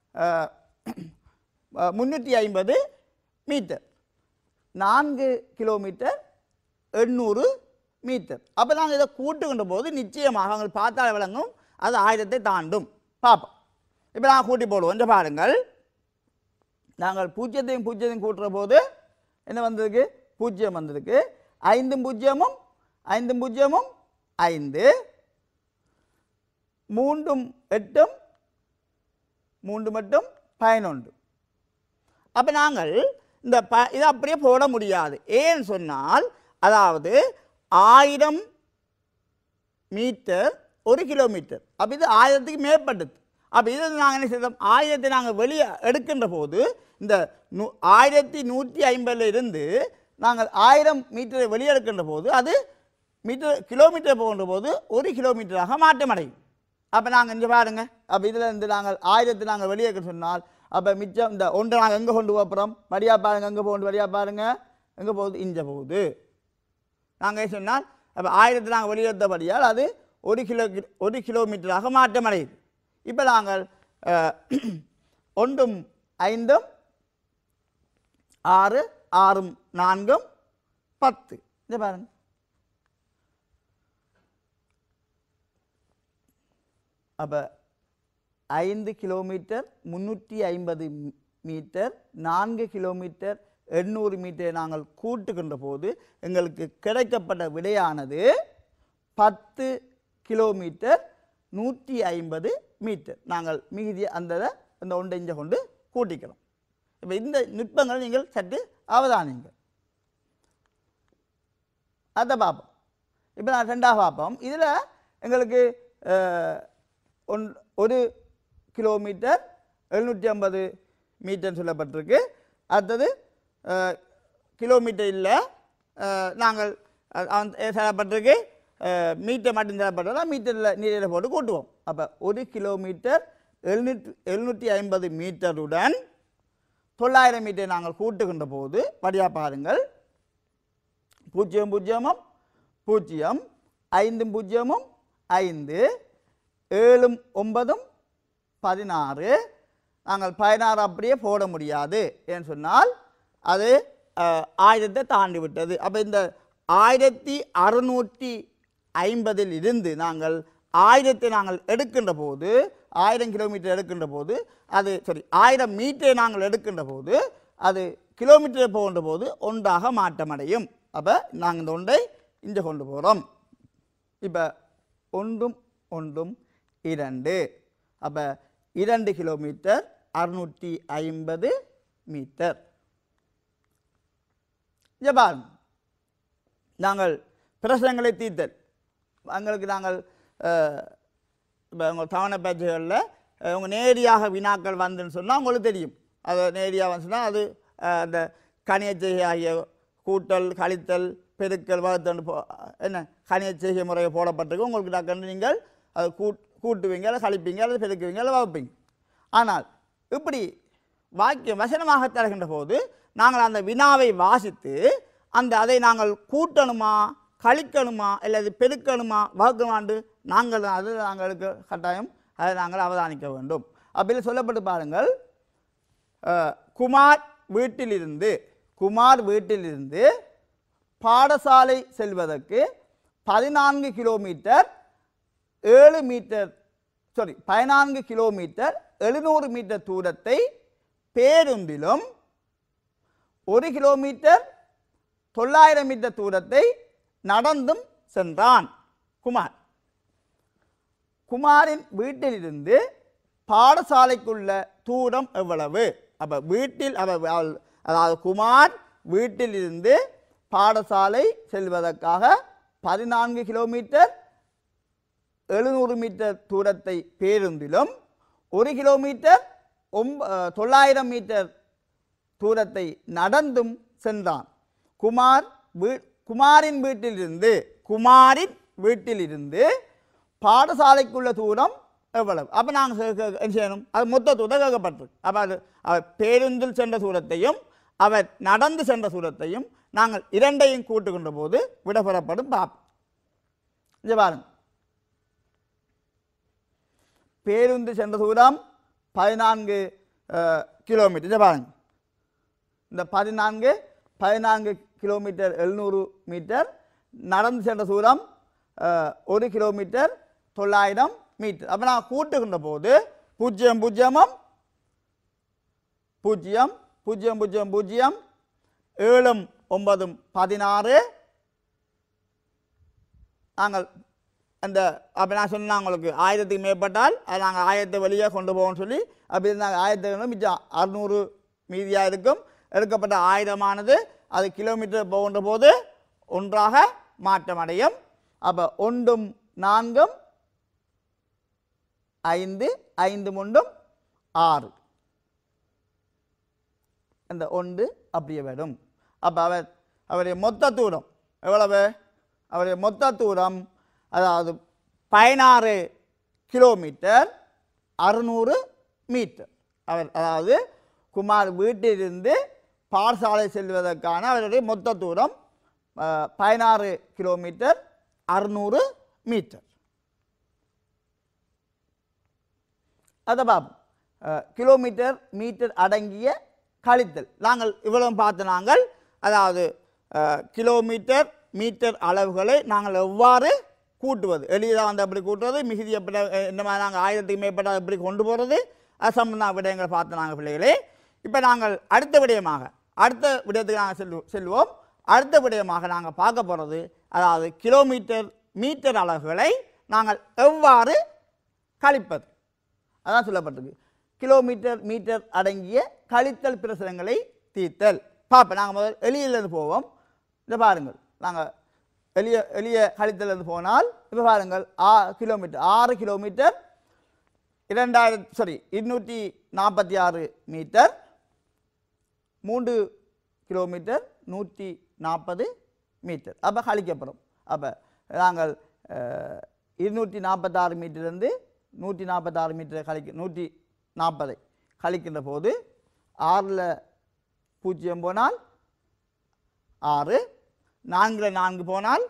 முந்நூற்றி ஐம்பது மீட்டர் நான்கு கிலோமீட்டர் எண்ணூறு மீட்டர் அப்போ நாங்கள் இதை கூட்டுகின்ற போது நிச்சயமாக அவங்க பார்த்தால் விளங்கும் அது ஆயிரத்தை தாண்டும் பார்ப்போம் இப்போ நாங்கள் கூட்டி போடுவோம் இங்கே பாருங்கள் நாங்கள் பூஜ்ஜியத்தையும் பூஜ்ஜியத்தையும் கூட்டுற போது என்ன வந்திருக்கு பூஜ்ஜியம் வந்திருக்கு ஐந்தும் பூஜ்ஜியமும் ஐந்தும் பூஜ்ஜியமும் ஐந்து மூன்றும் எட்டும் மூன்று மட்டும் பதினொன்று அப்போ நாங்கள் இந்த ப இதை அப்படியே போட முடியாது ஏன்னு சொன்னால் அதாவது ஆயிரம் மீட்டர் ஒரு கிலோமீட்டர் அப்போ இது ஆயிரத்துக்கு மேற்பட்டது அப்போ இதை நாங்கள் என்ன செய்தோம் ஆயிரத்தை நாங்கள் வெளியே எடுக்கின்ற போது இந்த நூ ஆயிரத்தி நூற்றி ஐம்பதுல இருந்து நாங்கள் ஆயிரம் மீட்டரை வெளியே எடுக்கின்ற போது அது மீட்டர் கிலோமீட்டர் போகின்ற போது ஒரு கிலோமீட்டராக மாற்றமடையும் அப்போ நாங்கள் இங்கே பாருங்க அப்போ இதில் இருந்து நாங்கள் ஆயிரத்தை நாங்கள் வெளியே எடுக்க சொன்னால் அப்போ மிச்சம் இந்த ஒன்றை நாங்கள் எங்கே கொண்டு போகிறோம் வழியாக பாருங்க எங்கே போகணும் வழியாக பாருங்க எங்கே போகுது இங்கே போகுது நாங்கள் சொன்னால் அப்போ ஆயிரத்தை நாங்கள் வெளியேற்றபடியால் அது ஒரு கிலோ ஒரு கிலோமீட்டராக மாற்றமடையுது இப்போ நாங்கள் அஹ், ஒன்றும் ஐந்தும் ஆறு ஆறும் நான்கும் பத்து இதை பாருங்க அப்போ ஐந்து கிலோமீட்டர் முந்நூற்றி ஐம்பது மீட்டர் நான்கு கிலோமீட்டர் எண்ணூறு மீட்டரை நாங்கள் கூட்டுகின்ற போது எங்களுக்கு கிடைக்கப்பட்ட விடையானது பத்து கிலோமீட்டர் நூற்றி ஐம்பது மீட்டர் நாங்கள் மீதி அந்த இதை, அந்த ஒன்றை இங்கே கொண்டு கூட்டிக்கிறோம் இப்போ இந்த நுட்பங்களை நீங்கள் சற்று அவதானிங்கள் அதை பார்ப்போம் இப்போ நான் ரெண்டாக பார்ப்போம் இதில் எங்களுக்கு அஹ், ஒன் ஒரு கிலோமீட்டர் எழுநூற்றி ஐம்பது மீட்டர் சொல்லப்பட்டிருக்கு அடுத்தது அஹ், கிலோமீட்டர் இல்லை அஹ், நாங்கள் அஹ், அவன் சொல்லப்பட்டிருக்கு அஹ், மீட்டர் மட்டும் சொல்லப்பட்டதா மீட்டரில் நீரில் போட்டு கூட்டுவோம் அப்போ ஒரு கிலோமீட்டர் எழுநூற்றி எழுநூற்றி ஐம்பது மீட்டருடன் தொள்ளாயிரம் மீட்டர் நாங்கள் கூட்டுகின்ற போது வழியாக பாருங்கள் பூஜ்ஜியம் பூஜ்ஜியமும் பூஜ்ஜியம் ஐந்தும் பூஜ்ஜியமும் ஐந்து ஏழும் ஒன்பதும் பதினாறு நாங்கள் பதினாறு அப்படியே போட முடியாது ஏன்னு சொன்னால் அது அஹ், ஆயிரத்தை தாண்டி விட்டது அப்போ இந்த ஆயிரத்தி அறுநூற்றி ஐம்பதில் இருந்து நாங்கள் ஆயிரத்தை நாங்கள் எடுக்கின்ற போது ஆயிரம் கிலோமீட்டர் எடுக்கின்ற போது அது சரி ஆயிரம் மீட்டரை நாங்கள் எடுக்கின்ற போது அது கிலோமீட்டர் போகின்ற போது ஒன்றாக மாற்றமடையும் அப்போ நாங்கள் இந்த ஒன்றை இங்கே கொண்டு போகிறோம் இப்போ ஒன்றும் ஒன்றும் இரண்டு அப்போ இரண்டு கிலோமீட்டர் அறுநூற்றி ஐம்பது மீட்டர் இங்கே பாருங்க நாங்கள் பிரசங்களை தீர்த்தல் எங்களுக்கு நாங்கள் இப்போ உங்கள் தவணை பேச்சுகளில் உங்க நேரடியாக வினாக்கள் வந்துன்னு சொன்னால் உங்களுக்கு தெரியும் அது நேரடியாக வந்துச்சுன்னா அது அஹ், அந்த கணியச்செய்கை ஆகிய கூட்டல் கழித்தல் பெருக்கல் வகுத்தல் போ என்ன கணித செய்கை முறையை போடப்பட்டிருக்கு உங்களுக்கு டக்குன்னு நீங்கள் அது கூட் கூட்டுவீங்க அல்லது கழிப்பீங்க அல்லது பெருக்குவீங்க அல்லது வகுப்பீங்க ஆனால் இப்படி வாக்கியம் வசனமாக தருகின்ற போது நாங்கள் அந்த வினாவை வாசித்து அந்த அதை நாங்கள் கூட்டணுமா கழிக்கணுமா அல்லது பெருக்கணுமா வகுக்கணுமாண்டு நாங்கள் அது நாங்களுக்கு கட்டாயம் அதை நாங்கள் அவதானிக்க வேண்டும் அப்படி சொல்லப்பட்டு பாருங்கள் அஹ், குமார் வீட்டிலிருந்து குமார் வீட்டிலிருந்து பாடசாலை செல்வதற்கு பதினான்கு கிலோமீட்டர் ஏழு மீட்டர் சாரி பதினான்கு கிலோமீட்டர் எழுநூறு மீட்டர் தூரத்தை பேருந்திலும் ஒரு கிலோமீட்டர் தொள்ளாயிரம் மீட்டர் தூரத்தை நடந்தும் சென்றான் குமார் குமாரின் வீட்டிலிருந்து பாடசாலைக்குள்ள தூரம் எவ்வளவு அப்ப வீட்டில் அவ அவள் அதாவது குமார் வீட்டிலிருந்து பாடசாலை செல்வதற்காக பதினான்கு கிலோமீட்டர் எழுநூறு மீட்டர் தூரத்தை பேருந்திலும் ஒரு கிலோமீட்டர் ஒம்ப அஹ், தொள்ளாயிரம் மீட்டர் தூரத்தை நடந்தும் சென்றான் குமார் வீ குமாரின் வீட்டிலிருந்து குமாரின் வீட்டிலிருந்து பாடசாலைக்குள்ள தூரம் எவ்வளவு அப்போ நாங்கள் என்ன செய்யணும் அது மொத்த தூரம் கேட்கப்பட்டிருக்கு அப்போ அது அவர் பேருந்தில் சென்ற தூரத்தையும் அவர் நடந்து சென்ற தூரத்தையும் நாங்கள் இரண்டையும் கூட்டுகின்ற போது விடப்பெறப்படும் பாப் இங்கே பாருங்க பேருந்து சென்ற தூரம் பதினான்கு அஹ், கிலோமீட்டர் இதை பாருங்க இந்த பதினான்கு பதினான்கு கிலோமீட்டர் எழுநூறு மீட்டர் நடந்து சென்ற தூரம் அஹ், ஒரு கிலோமீட்டர் தொள்ளாயிரம் மீட்டர் அப்போ நான் கூட்டுகின்ற போது பூஜ்ஜியம் பூஜ்ஜியமும் பூஜ்ஜியம் பூஜ்ஜியம் பூஜ்ஜியம் பூஜ்ஜியம் ஏழும் ஒன்பதும் பதினாறு நாங்கள் அந்த அப்போ நான் சொன்னேன் உங்களுக்கு ஆயிரத்துக்கு மேற்பட்டால் அது நாங்கள் ஆயிரத்தை வெளியே கொண்டு போவோம்னு சொல்லி அப்படி நாங்கள் ஆயிரத்தை மிச்சம் அறுநூறு மீதியாக இருக்கும் எடுக்கப்பட்ட ஆயுதமானது அது கிலோமீட்டர் போகின்ற போது ஒன்றாக மாற்றமடையும் அப்போ ஒன்றும் நான்கும் ஐந்து ஐந்து முண்டும் ஆறு அந்த ஒன்று அப்படியே வரும் அப்போ அவர் அவருடைய மொத்த தூரம் எவ்வளவு அவருடைய மொத்த தூரம் அதாவது பதினாறு கிலோமீட்டர் அறுநூறு மீட்டர் அவர் அதாவது குமார் வீட்டிலிருந்து பாடசாலை செல்வதற்கான அவருடைய மொத்த தூரம் அஹ், பதினாறு கிலோமீட்டர் அறுநூறு மீட்டர் அதை பார்ப்போம் அஹ், கிலோமீட்டர் மீட்டர் அடங்கிய கழித்தல் நாங்கள் இவ்வளவு பார்த்து நாங்கள் அதாவது அஹ், கிலோமீட்டர் மீட்டர் அளவுகளை நாங்கள் எவ்வாறு கூட்டுவது எளிதாக வந்து எப்படி கூட்டுவது மிகுதி எப்படி அஹ், இந்த மாதிரி நாங்கள் ஆயிரத்துக்கு மேற்பட்ட எப்படி கொண்டு போகிறது அது சம்பந்தமான விடயங்களை பார்த்து நாங்கள் பிள்ளைகளே இப்போ நாங்கள் அடுத்த விடயமாக அடுத்த விடயத்துக்கு நாங்கள் செல்வோம் செல்வோம் அடுத்த விடயமாக நாங்கள் பார்க்க போகிறது அதாவது கிலோமீட்டர் மீட்டர் அளவுகளை நாங்கள் எவ்வாறு கழிப்பது அதான் சொல்லப்பட்டிருக்கு கிலோமீட்டர் மீட்டர் அடங்கிய கழித்தல் பிரசனங்களை தீர்த்தல் பார்ப்போம் நாங்கள் முதல் எளியிலிருந்து போவோம் இதை பாருங்கள் நாங்கள் எளிய எளிய கழித்தலிருந்து போனால் இப்போ பாருங்கள் ஆ கிலோமீட்டர் ஆறு கிலோமீட்டர் இரண்டாயிரத்தி சாரி இருநூற்றி நாற்பத்தி ஆறு மீட்டர் மூன்று கிலோமீட்டர் நூற்றி நாற்பது மீட்டர் அப்போ கழிக்கப்படும் அப்போ நாங்கள் அஹ், இருநூற்றி நாற்பத்தாறு மீட்டர்லேருந்து நூற்றி நாற்பத்தாறு மீட்டரை கழிக்க நூற்றி நாற்பதை கழிக்கின்ற போது ஆறில் பூஜ்ஜியம் போனால் ஆறு நான்கில் நான்கு போனால்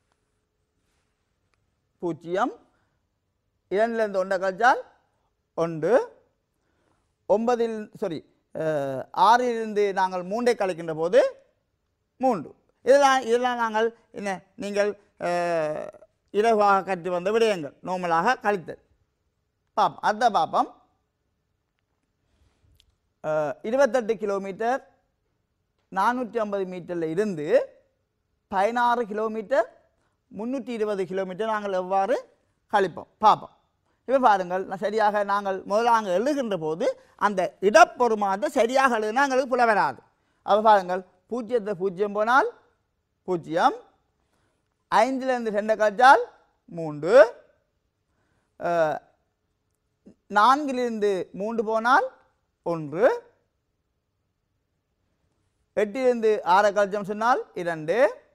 பூஜ்ஜியம் இரண்டிலிருந்து ஒன்றை கழிச்சால் ஒன்று ஒன்பதில் சாரி ஆறிலிருந்து நாங்கள் மூன்றை கழிக்கின்ற போது மூன்று இதெல்லாம் இதெல்லாம் நாங்கள் என்ன நீங்கள் அஹ், இலகுவாக கற்று வந்த விடயங்கள் நோமலாக கழித்தல் பாப்போம் அடுத்த பாப்போம் அஹ், இருபத்தெட்டு கிலோமீட்டர் நானூற்றி ஐம்பது மீட்டரில் இருந்து பதினாறு கிலோமீட்டர் முந்நூற்றி இருபது கிலோமீட்டர் நாங்கள் எவ்வாறு கழிப்போம் பார்ப்போம் இப்போ பாருங்கள் நான் சரியாக நாங்கள் முதல்ல நாங்கள் எழுதுகின்ற போது அந்த இடப்பொருமானத்தை சரியாக எழுதுனா எங்களுக்கு புல வராது அப்போ பாருங்கள் பூஜ்ஜியத்தை பூஜ்ஜியம் போனால் பூஜ்ஜியம் ஐந்துலேருந்து ரெண்டை கழிச்சால் மூன்று அஹ், நான்கிலிருந்து மூன்று போனால் ஒன்று எட்டிலிருந்து ஆறை கழிச்சோம் சொன்னால் இரண்டு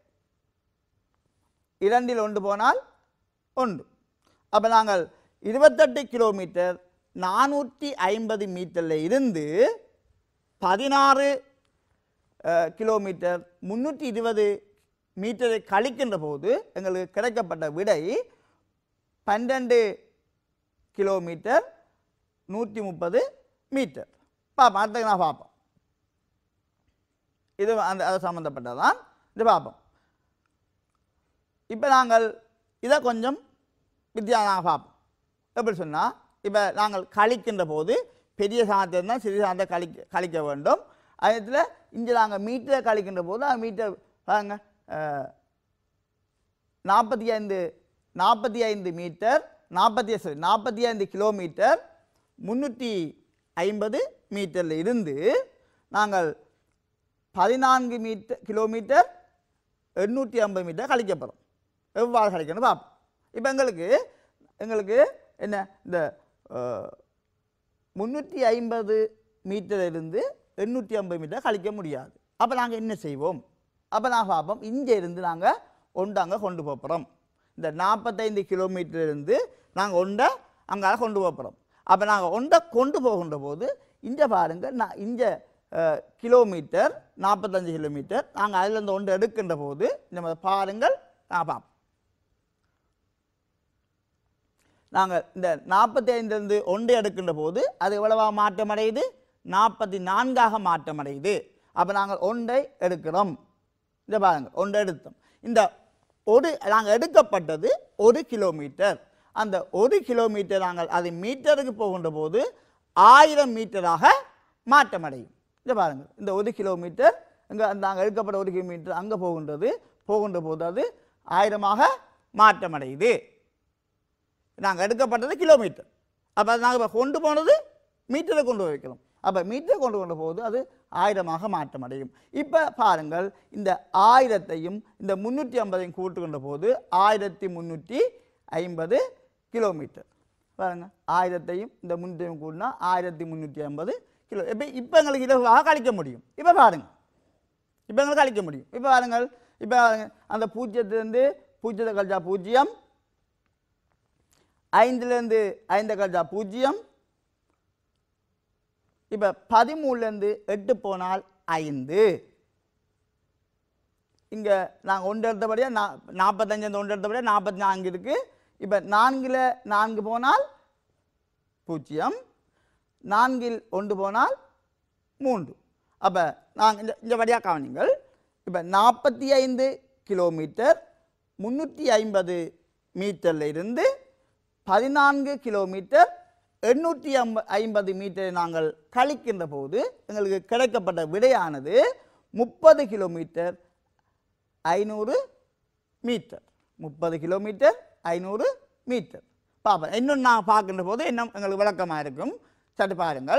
இரண்டில் ஒன்று போனால் ஒன்று அப்போ நாங்கள் இருபத்தெட்டு கிலோமீட்டர் நானூற்றி ஐம்பது மீட்டரில் இருந்து பதினாறு அஹ், கிலோமீட்டர் முந்நூற்றி இருபது மீட்டரை கழிக்கின்ற போது எங்களுக்கு கிடைக்கப்பட்ட விடை பன்னெண்டு கிலோமீட்டர் நூற்றி முப்பது மீட்டர் பார்ப்போம் அடுத்த நான் பார்ப்போம் இது அந்த அது சம்மந்தப்பட்டதான் இது பார்ப்போம் இப்போ நாங்கள் இதை கொஞ்சம் வித்தியாசமாக பார்ப்போம் எப்படி சொன்னால் இப்போ நாங்கள் கழிக்கின்ற போது பெரிய சாதத்தை இருந்தால் சிறிய சாதத்தை கழிக்க கழிக்க வேண்டும் அதில் இங்கே நாங்கள் மீட்டரை கழிக்கின்ற போது அந்த மீட்டர் பாருங்க நாற்பத்தி ஐந்து நாற்பத்தி ஐந்து மீட்டர் நாற்பத்தி சாரி நாற்பத்தி ஐந்து கிலோமீட்டர் முந்நூற்றி ஐம்பது மீட்டரில் இருந்து நாங்கள் பதினான்கு மீட்டர் கிலோமீட்டர் எண்ணூற்றி ஐம்பது மீட்டர் கழிக்கப்படும் எவ்வாறு கழிக்கணும் பார்ப்போம் இப்போ எங்களுக்கு எங்களுக்கு என்ன இந்த முந்நூற்றி ஐம்பது மீட்டரிலிருந்து எண்ணூற்றி ஐம்பது மீட்டர் கழிக்க முடியாது அப்போ நாங்கள் என்ன செய்வோம் அப்போ நாங்கள் பார்ப்போம் இங்கே இருந்து நாங்கள் ஒண்டாங்க கொண்டு போகிறோம் இந்த நாற்பத்தைந்து கிலோமீட்டர்லேருந்து நாங்கள் ஒண்டை அங்கால கொண்டு போகிறோம் அப்போ நாங்கள் ஒண்டை கொண்டு போகின்ற போது இங்கே பாருங்கள் நான் இங்கே அஹ், கிலோமீட்டர் நாற்பத்தஞ்சு கிலோமீட்டர் நாங்கள் அதில் இந்த ஒன்று எடுக்கின்ற போது நம்ம பாருங்கள் நான் பார்ப்போம் நாங்கள் இந்த நாற்பத்தி ஐந்துலேருந்து ஒன்று எடுக்கின்ற போது அது எவ்வளவா மாற்றமடையுது நாற்பத்தி நான்காக மாற்றமடையுது அப்போ நாங்கள் ஒன்றை எடுக்கிறோம் இந்த பாருங்க ஒன்றை எடுத்தோம் இந்த ஒரு நாங்கள் எடுக்கப்பட்டது ஒரு கிலோமீட்டர் அந்த ஒரு கிலோமீட்டர் நாங்கள் அது மீட்டருக்கு போகின்ற போது ஆயிரம் மீட்டராக மாற்றமடையும் இந்த பாருங்கள் இந்த ஒரு கிலோமீட்டர் இங்கே நாங்கள் எடுக்கப்பட்ட ஒரு கிலோமீட்டர் அங்கே போகின்றது போகின்ற போது அது ஆயிரமாக மாற்றமடையுது நாங்கள் எடுக்கப்பட்டது கிலோமீட்டர் அப்போ நாங்கள் இப்போ கொண்டு போனது மீட்டரை கொண்டு போய் வைக்கிறோம் அப்போ மீட்டரை கொண்டு கொண்டு போது அது ஆயிரமாக மாற்றமடையும் இப்போ பாருங்கள் இந்த ஆயிரத்தையும் இந்த முந்நூற்றி ஐம்பதையும் கூட்டுகின்ற போது ஆயிரத்தி முந்நூற்றி ஐம்பது கிலோமீட்டர் பாருங்க ஆயிரத்தையும் இந்த முந்நூற்றி கூட்டினா ஆயிரத்தி முந்நூற்றி ஐம்பது கிலோ இப்போ இப்போ எங்களுக்கு இலகுவாக கழிக்க முடியும் இப்போ பாருங்கள் இப்போ எங்களுக்கு கழிக்க முடியும் இப்போ பாருங்கள் இப்போ பாருங்க, அந்த பூஜ்ஜியத்துலேருந்து பூஜ்ஜியத்தை கழிச்சா பூஜ்ஜியம் ஐந்துலேருந்து ஐந்தை கழிச்சா பூஜ்ஜியம் இப்போ பதிமூணுலேருந்து எட்டு போனால் ஐந்து இங்கே நாங்கள் ஒன்று எடுத்தபடியாக நா நாற்பத்தஞ்சு ஒன்று எடுத்தபடியாக நாற்பத்தி நான்கு இருக்குது இப்போ நான்கில் நான்கு போனால் பூஜ்ஜியம் நான்கில் ஒன்று போனால் மூன்று அப்போ நாங்கள் இந்த இந்த வழியாக கவனிங்கள் இப்போ நாற்பத்தி ஐந்து கிலோமீட்டர் முந்நூற்றி ஐம்பது மீட்டரில் இருந்து பதினான்கு கிலோமீட்டர் எண்ணூற்றி ஐம்ப ஐம்பது மீட்டரை நாங்கள் கழிக்கின்ற போது எங்களுக்கு கிடைக்கப்பட்ட விடையானது முப்பது கிலோமீட்டர் ஐநூறு மீட்டர் முப்பது கிலோமீட்டர் ஐநூறு மீட்டர் பார்ப்போம் இன்னும் நான் பார்க்கின்ற போது இன்னும் எங்களுக்கு விளக்கமாக இருக்கும் சற்று பாருங்கள்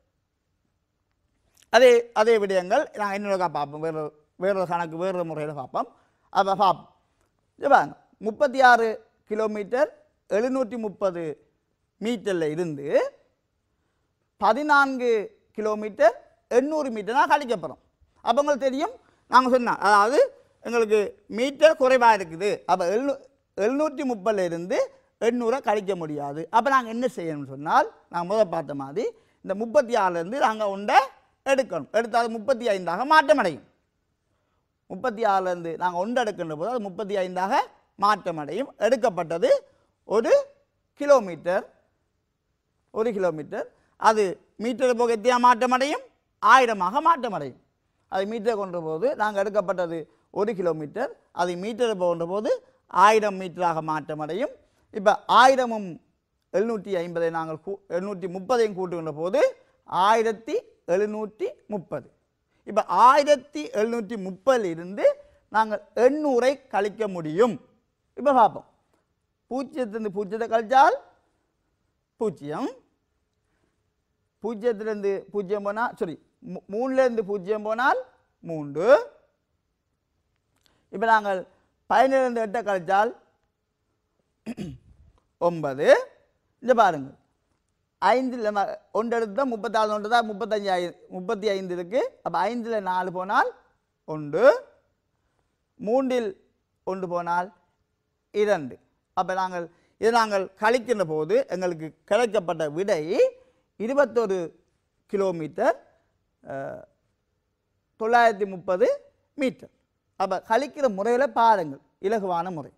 அதே அதே விடயங்கள் நாங்கள் இன்னொரு பார்ப்போம் வேறு வேறொரு கணக்கு வேறொரு முறையில் பார்ப்போம் அதை பார்ப்போம் இது பாருங்க முப்பத்தி ஆறு கிலோமீட்டர் எழுநூற்றி முப்பது மீட்டரில் இருந்து பதினான்கு கிலோமீட்டர் எண்ணூறு மீட்டராக கழிக்கப்படும் அப்போ உங்களுக்கு தெரியும் நாங்கள் சொன்னோம் அதாவது எங்களுக்கு மீட்டர் குறைவாக இருக்குது அப்போ எழுநூ எழுநூற்றி முப்பதுல இருந்து எண்ணூறை கழிக்க முடியாது அப்போ நாங்கள் என்ன செய்யணும்னு சொன்னால் நாங்கள் முதல் பார்த்த மாதிரி இந்த முப்பத்தி ஆறுலேருந்து நாங்கள் உண்டை எடுக்கணும் எடுத்து அது முப்பத்தி ஐந்தாக மாற்றமடையும் முப்பத்தி ஆறுலேருந்து நாங்கள் ஒன்று எடுக்கின்ற போது அது முப்பத்தி ஐந்தாக மாற்றமடையும் எடுக்கப்பட்டது ஒரு கிலோமீட்டர் ஒரு கிலோமீட்டர் அது மீட்டர் போக எத்தியா மாற்றமடையும் ஆயிரமாக மாற்றமடையும் அது மீட்டர் கொண்ட போது நாங்கள் எடுக்கப்பட்டது ஒரு கிலோமீட்டர் அது மீட்டர் போகின்ற போது ஆயிரம் மீட்டராக மாற்றமடையும் இப்போ ஆயிரமும் எழுநூற்றி ஐம்பதை நாங்கள் கூ எழுநூற்றி முப்பதையும் கூட்டுகின்ற போது ஆயிரத்தி எழுநூற்றி முப்பது இப்போ ஆயிரத்தி எழுநூற்றி முப்பதில் இருந்து நாங்கள் எண்ணூறை கழிக்க முடியும் இப்போ பார்ப்போம் பூஜ்ஜியத்திலிருந்து பூஜ்ஜியத்தை கழிச்சால் பூஜ்ஜியம் பூஜ்ஜியத்திலிருந்து பூஜ்ஜியம் போனால் சாரி மூணுலேருந்து பூஜ்ஜியம் போனால் மூன்று இப்போ நாங்கள் பதினேழுலேருந்து எட்டை கழிச்சால் ஒன்பது இந்த பாருங்கள் ஐந்தில் நம்ம ஒன்று எடுத்தால் முப்பத்தாறு ஒன்று தான் முப்பத்தஞ்சு ஐ முப்பத்தி ஐந்து இருக்குது அப்போ ஐந்தில் நாலு போனால் ஒன்று மூன்றில் ஒன்று போனால் இரண்டு அப்போ நாங்கள் இதை நாங்கள் கழிக்கின்ற போது எங்களுக்கு கிடைக்கப்பட்ட விடை இருபத்தொரு கிலோமீட்டர் அஹ், தொள்ளாயிரத்தி முப்பது மீட்டர் அப்போ கழிக்கிற முறையில் பாருங்கள் இலகுவான முறை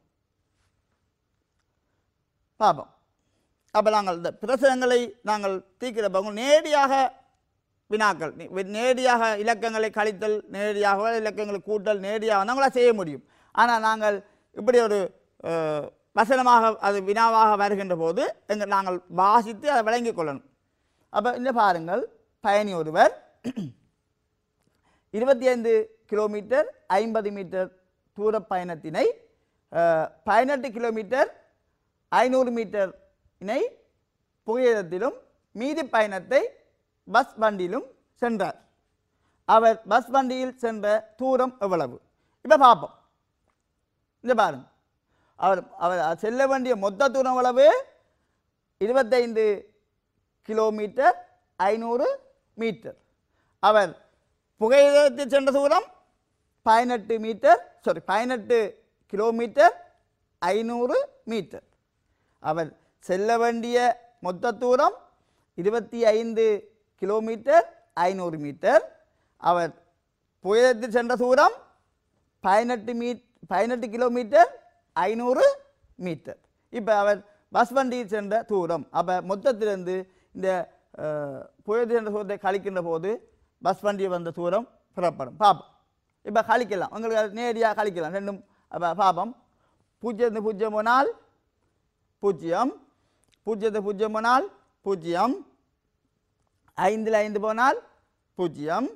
பார்ப்போம் அப்போ நாங்கள் இந்த பிரசனங்களை நாங்கள் தீர்க்கிற பங்கு நேரடியாக வினாக்கள் நே- வி- நேரடியாக இலக்கங்களை கழித்தல் நேரடியாக இலக்கங்களை கூட்டல் நேரடியாக நம்மளால் செய்ய முடியும் ஆனால் நாங்கள் இப்படி ஒரு அஹ், வசனமாக அது வினாவாக வருகின்ற போது எங்கள் நாங்கள் வாசித்து அதை விளங்கிக் கொள்ளணும் அப்போ இந்த பாருங்கள் பயணி ஒருவர் இருபத்தி ஐந்து கிலோமீட்டர் ஐம்பது மீட்டர் தூர பயணத்தினை அஹ், பதினெட்டு கிலோமீட்டர் ஐநூறு மீட்டர் இனை புகையிரத்திலும் மீதி பயணத்தை பஸ் வண்டியிலும் சென்றார் அவர் பஸ் வண்டியில் சென்ற தூரம் எவ்வளவு இப்போ பார்ப்போம் இந்த பாருங்க அவர் அவர் செல்ல வேண்டிய மொத்த தூரம் எவ்வளவு இருபத்தைந்து கிலோமீட்டர் ஐநூறு மீட்டர் அவர் புகையிரத்தில் சென்ற தூரம் பதினெட்டு மீட்டர் சாரி பதினெட்டு கிலோமீட்டர் ஐநூறு மீட்டர் அவர் செல்ல வேண்டிய மொத்த தூரம் இருபத்தி ஐந்து கிலோமீட்டர் ஐநூறு மீட்டர் அவர் புயலத்தில் சென்ற தூரம் பதினெட்டு மீ பதினெட்டு கிலோமீட்டர் ஐநூறு மீட்டர் இப்போ அவர் பஸ் வண்டியில் சென்ற தூரம் அப்போ மொத்தத்திலிருந்து இந்த அஹ், புயலத்தில் சென்ற தூரத்தை கழிக்கின்ற போது பஸ் வண்டியில் வந்த தூரம் புறப்படும் பார்ப்போம் இப்போ கழிக்கலாம் உங்களுக்கு அது நேரடியாக கழிக்கலாம் ரெண்டும் அப்போ பார்ப்போம் பூஜ்ஜியத்து பூஜ்ஜியம் போனால் பூஜ்ஜியம் பூஜ்ஜியத்து பூஜ்ஜியம் போனால் பூஜ்ஜியம் ஐந்தில் ஐந்து போனால் பூஜ்ஜியம்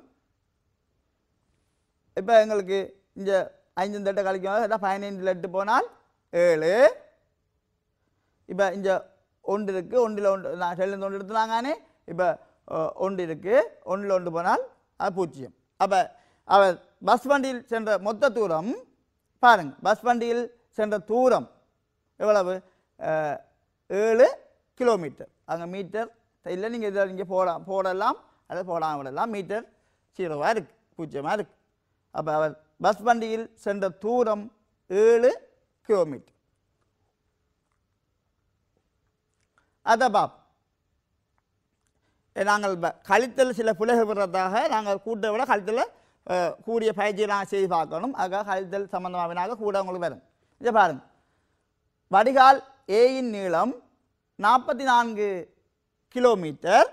இப்போ எங்களுக்கு இங்கே ஐந்து தட்டை கழிக்கும் பதினைந்தில் எட்டு போனால் ஏழு இப்போ இங்கே ஒன்று இருக்குது ஒன்றில் ஒன்று நான் செல்லுந்து ஒன்று எடுத்துனாங்கானே இப்போ ஒன்று இருக்குது ஒன்றில் ஒன்று போனால் அது பூஜ்ஜியம் அப்போ அவர் பஸ் வண்டியில் சென்ற மொத்த தூரம் பாருங்க பஸ் வண்டியில் சென்ற தூரம் எவ்வளவு அஹ், ஏழு கிலோமீட்டர் அங்கே மீட்டர் இல்லை நீங்கள் இதில் நீங்கள் போட போடலாம் அல்லது போடாமல் விடலாம் மீட்டர் ஜீரோவாக இருக்குது பூஜ்ஜியமாக இருக்குது அப்போ அவர் பஸ் வண்டியில் சென்ற தூரம் ஏழு கிலோமீட்டர் அதை பாப் நாங்கள் ப- கழித்தல் சில பிள்ளைகள் விடுறதாக நாங்கள் கூட்ட விட கழித்தல அஹ், கூடிய பயிற்சியை நாங்கள் செய்து பார்க்கணும் அதுக்காக கழித்தல் சம்பந்தமாகனாக கூட உங்களுக்கு வரும் இதை பாருங்க வடிகால் ஏயின் நீளம் நாற்பத்தி நான்கு கிலோமீட்டர்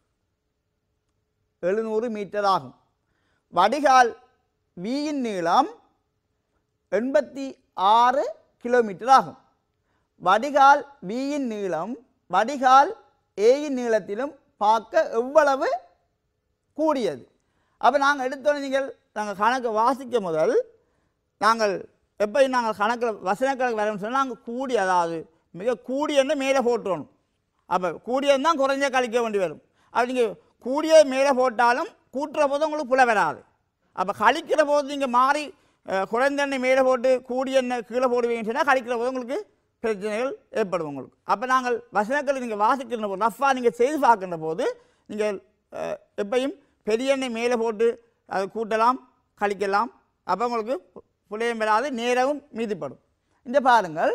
எழுநூறு மீட்டர் ஆகும் வடிகால் வியின் நீளம் எண்பத்தி ஆறு கிலோமீட்டர் ஆகும் வடிகால் வியின் நீளம் வடிகால் ஏயின் நீளத்திலும் பார்க்க எவ்வளவு கூடியது அப்போ நாங்கள் எடுத்தோன்னே நீங்கள் நாங்கள் கணக்கு வாசிக்க முதல் நாங்கள் எப்போ நாங்கள் கணக்கில் வசனக்கணக்கு வரோம்னு சொன்னால் நாங்கள் கூடி அதாவது மிக கூடியன்னு மேலே போட்டுறணும் அப்போ கூடியது தான் குறைஞ்ச கழிக்க வேண்டி வரும் அப்போ நீங்கள் கூடிய மேலே போட்டாலும் கூட்டுற போது உங்களுக்கு புல வராது அப்போ கழிக்கிற போது நீங்கள் மாறி அஹ், குறைந்த எண்ணெய் மேலே போட்டு கூடிய எண்ணெய் கீழே போடுவீங்கன்னு சொன்னால் கழிக்கிற போது உங்களுக்கு பிரச்சனைகள் ஏற்படும் உங்களுக்கு அப்போ நாங்கள் வசனங்களை நீங்கள் வாசிக்கின்ற போது ரஃபாக நீங்கள் செய்து பார்க்கின்ற போது நீங்கள் அஹ், எப்பயும் பெரிய எண்ணெய் மேலே போட்டு அதை கூட்டலாம் கழிக்கலாம் அப்போ உங்களுக்கு பு- புலையம் வராது நேரமும் மீதிப்படும் இந்த பாருங்கள்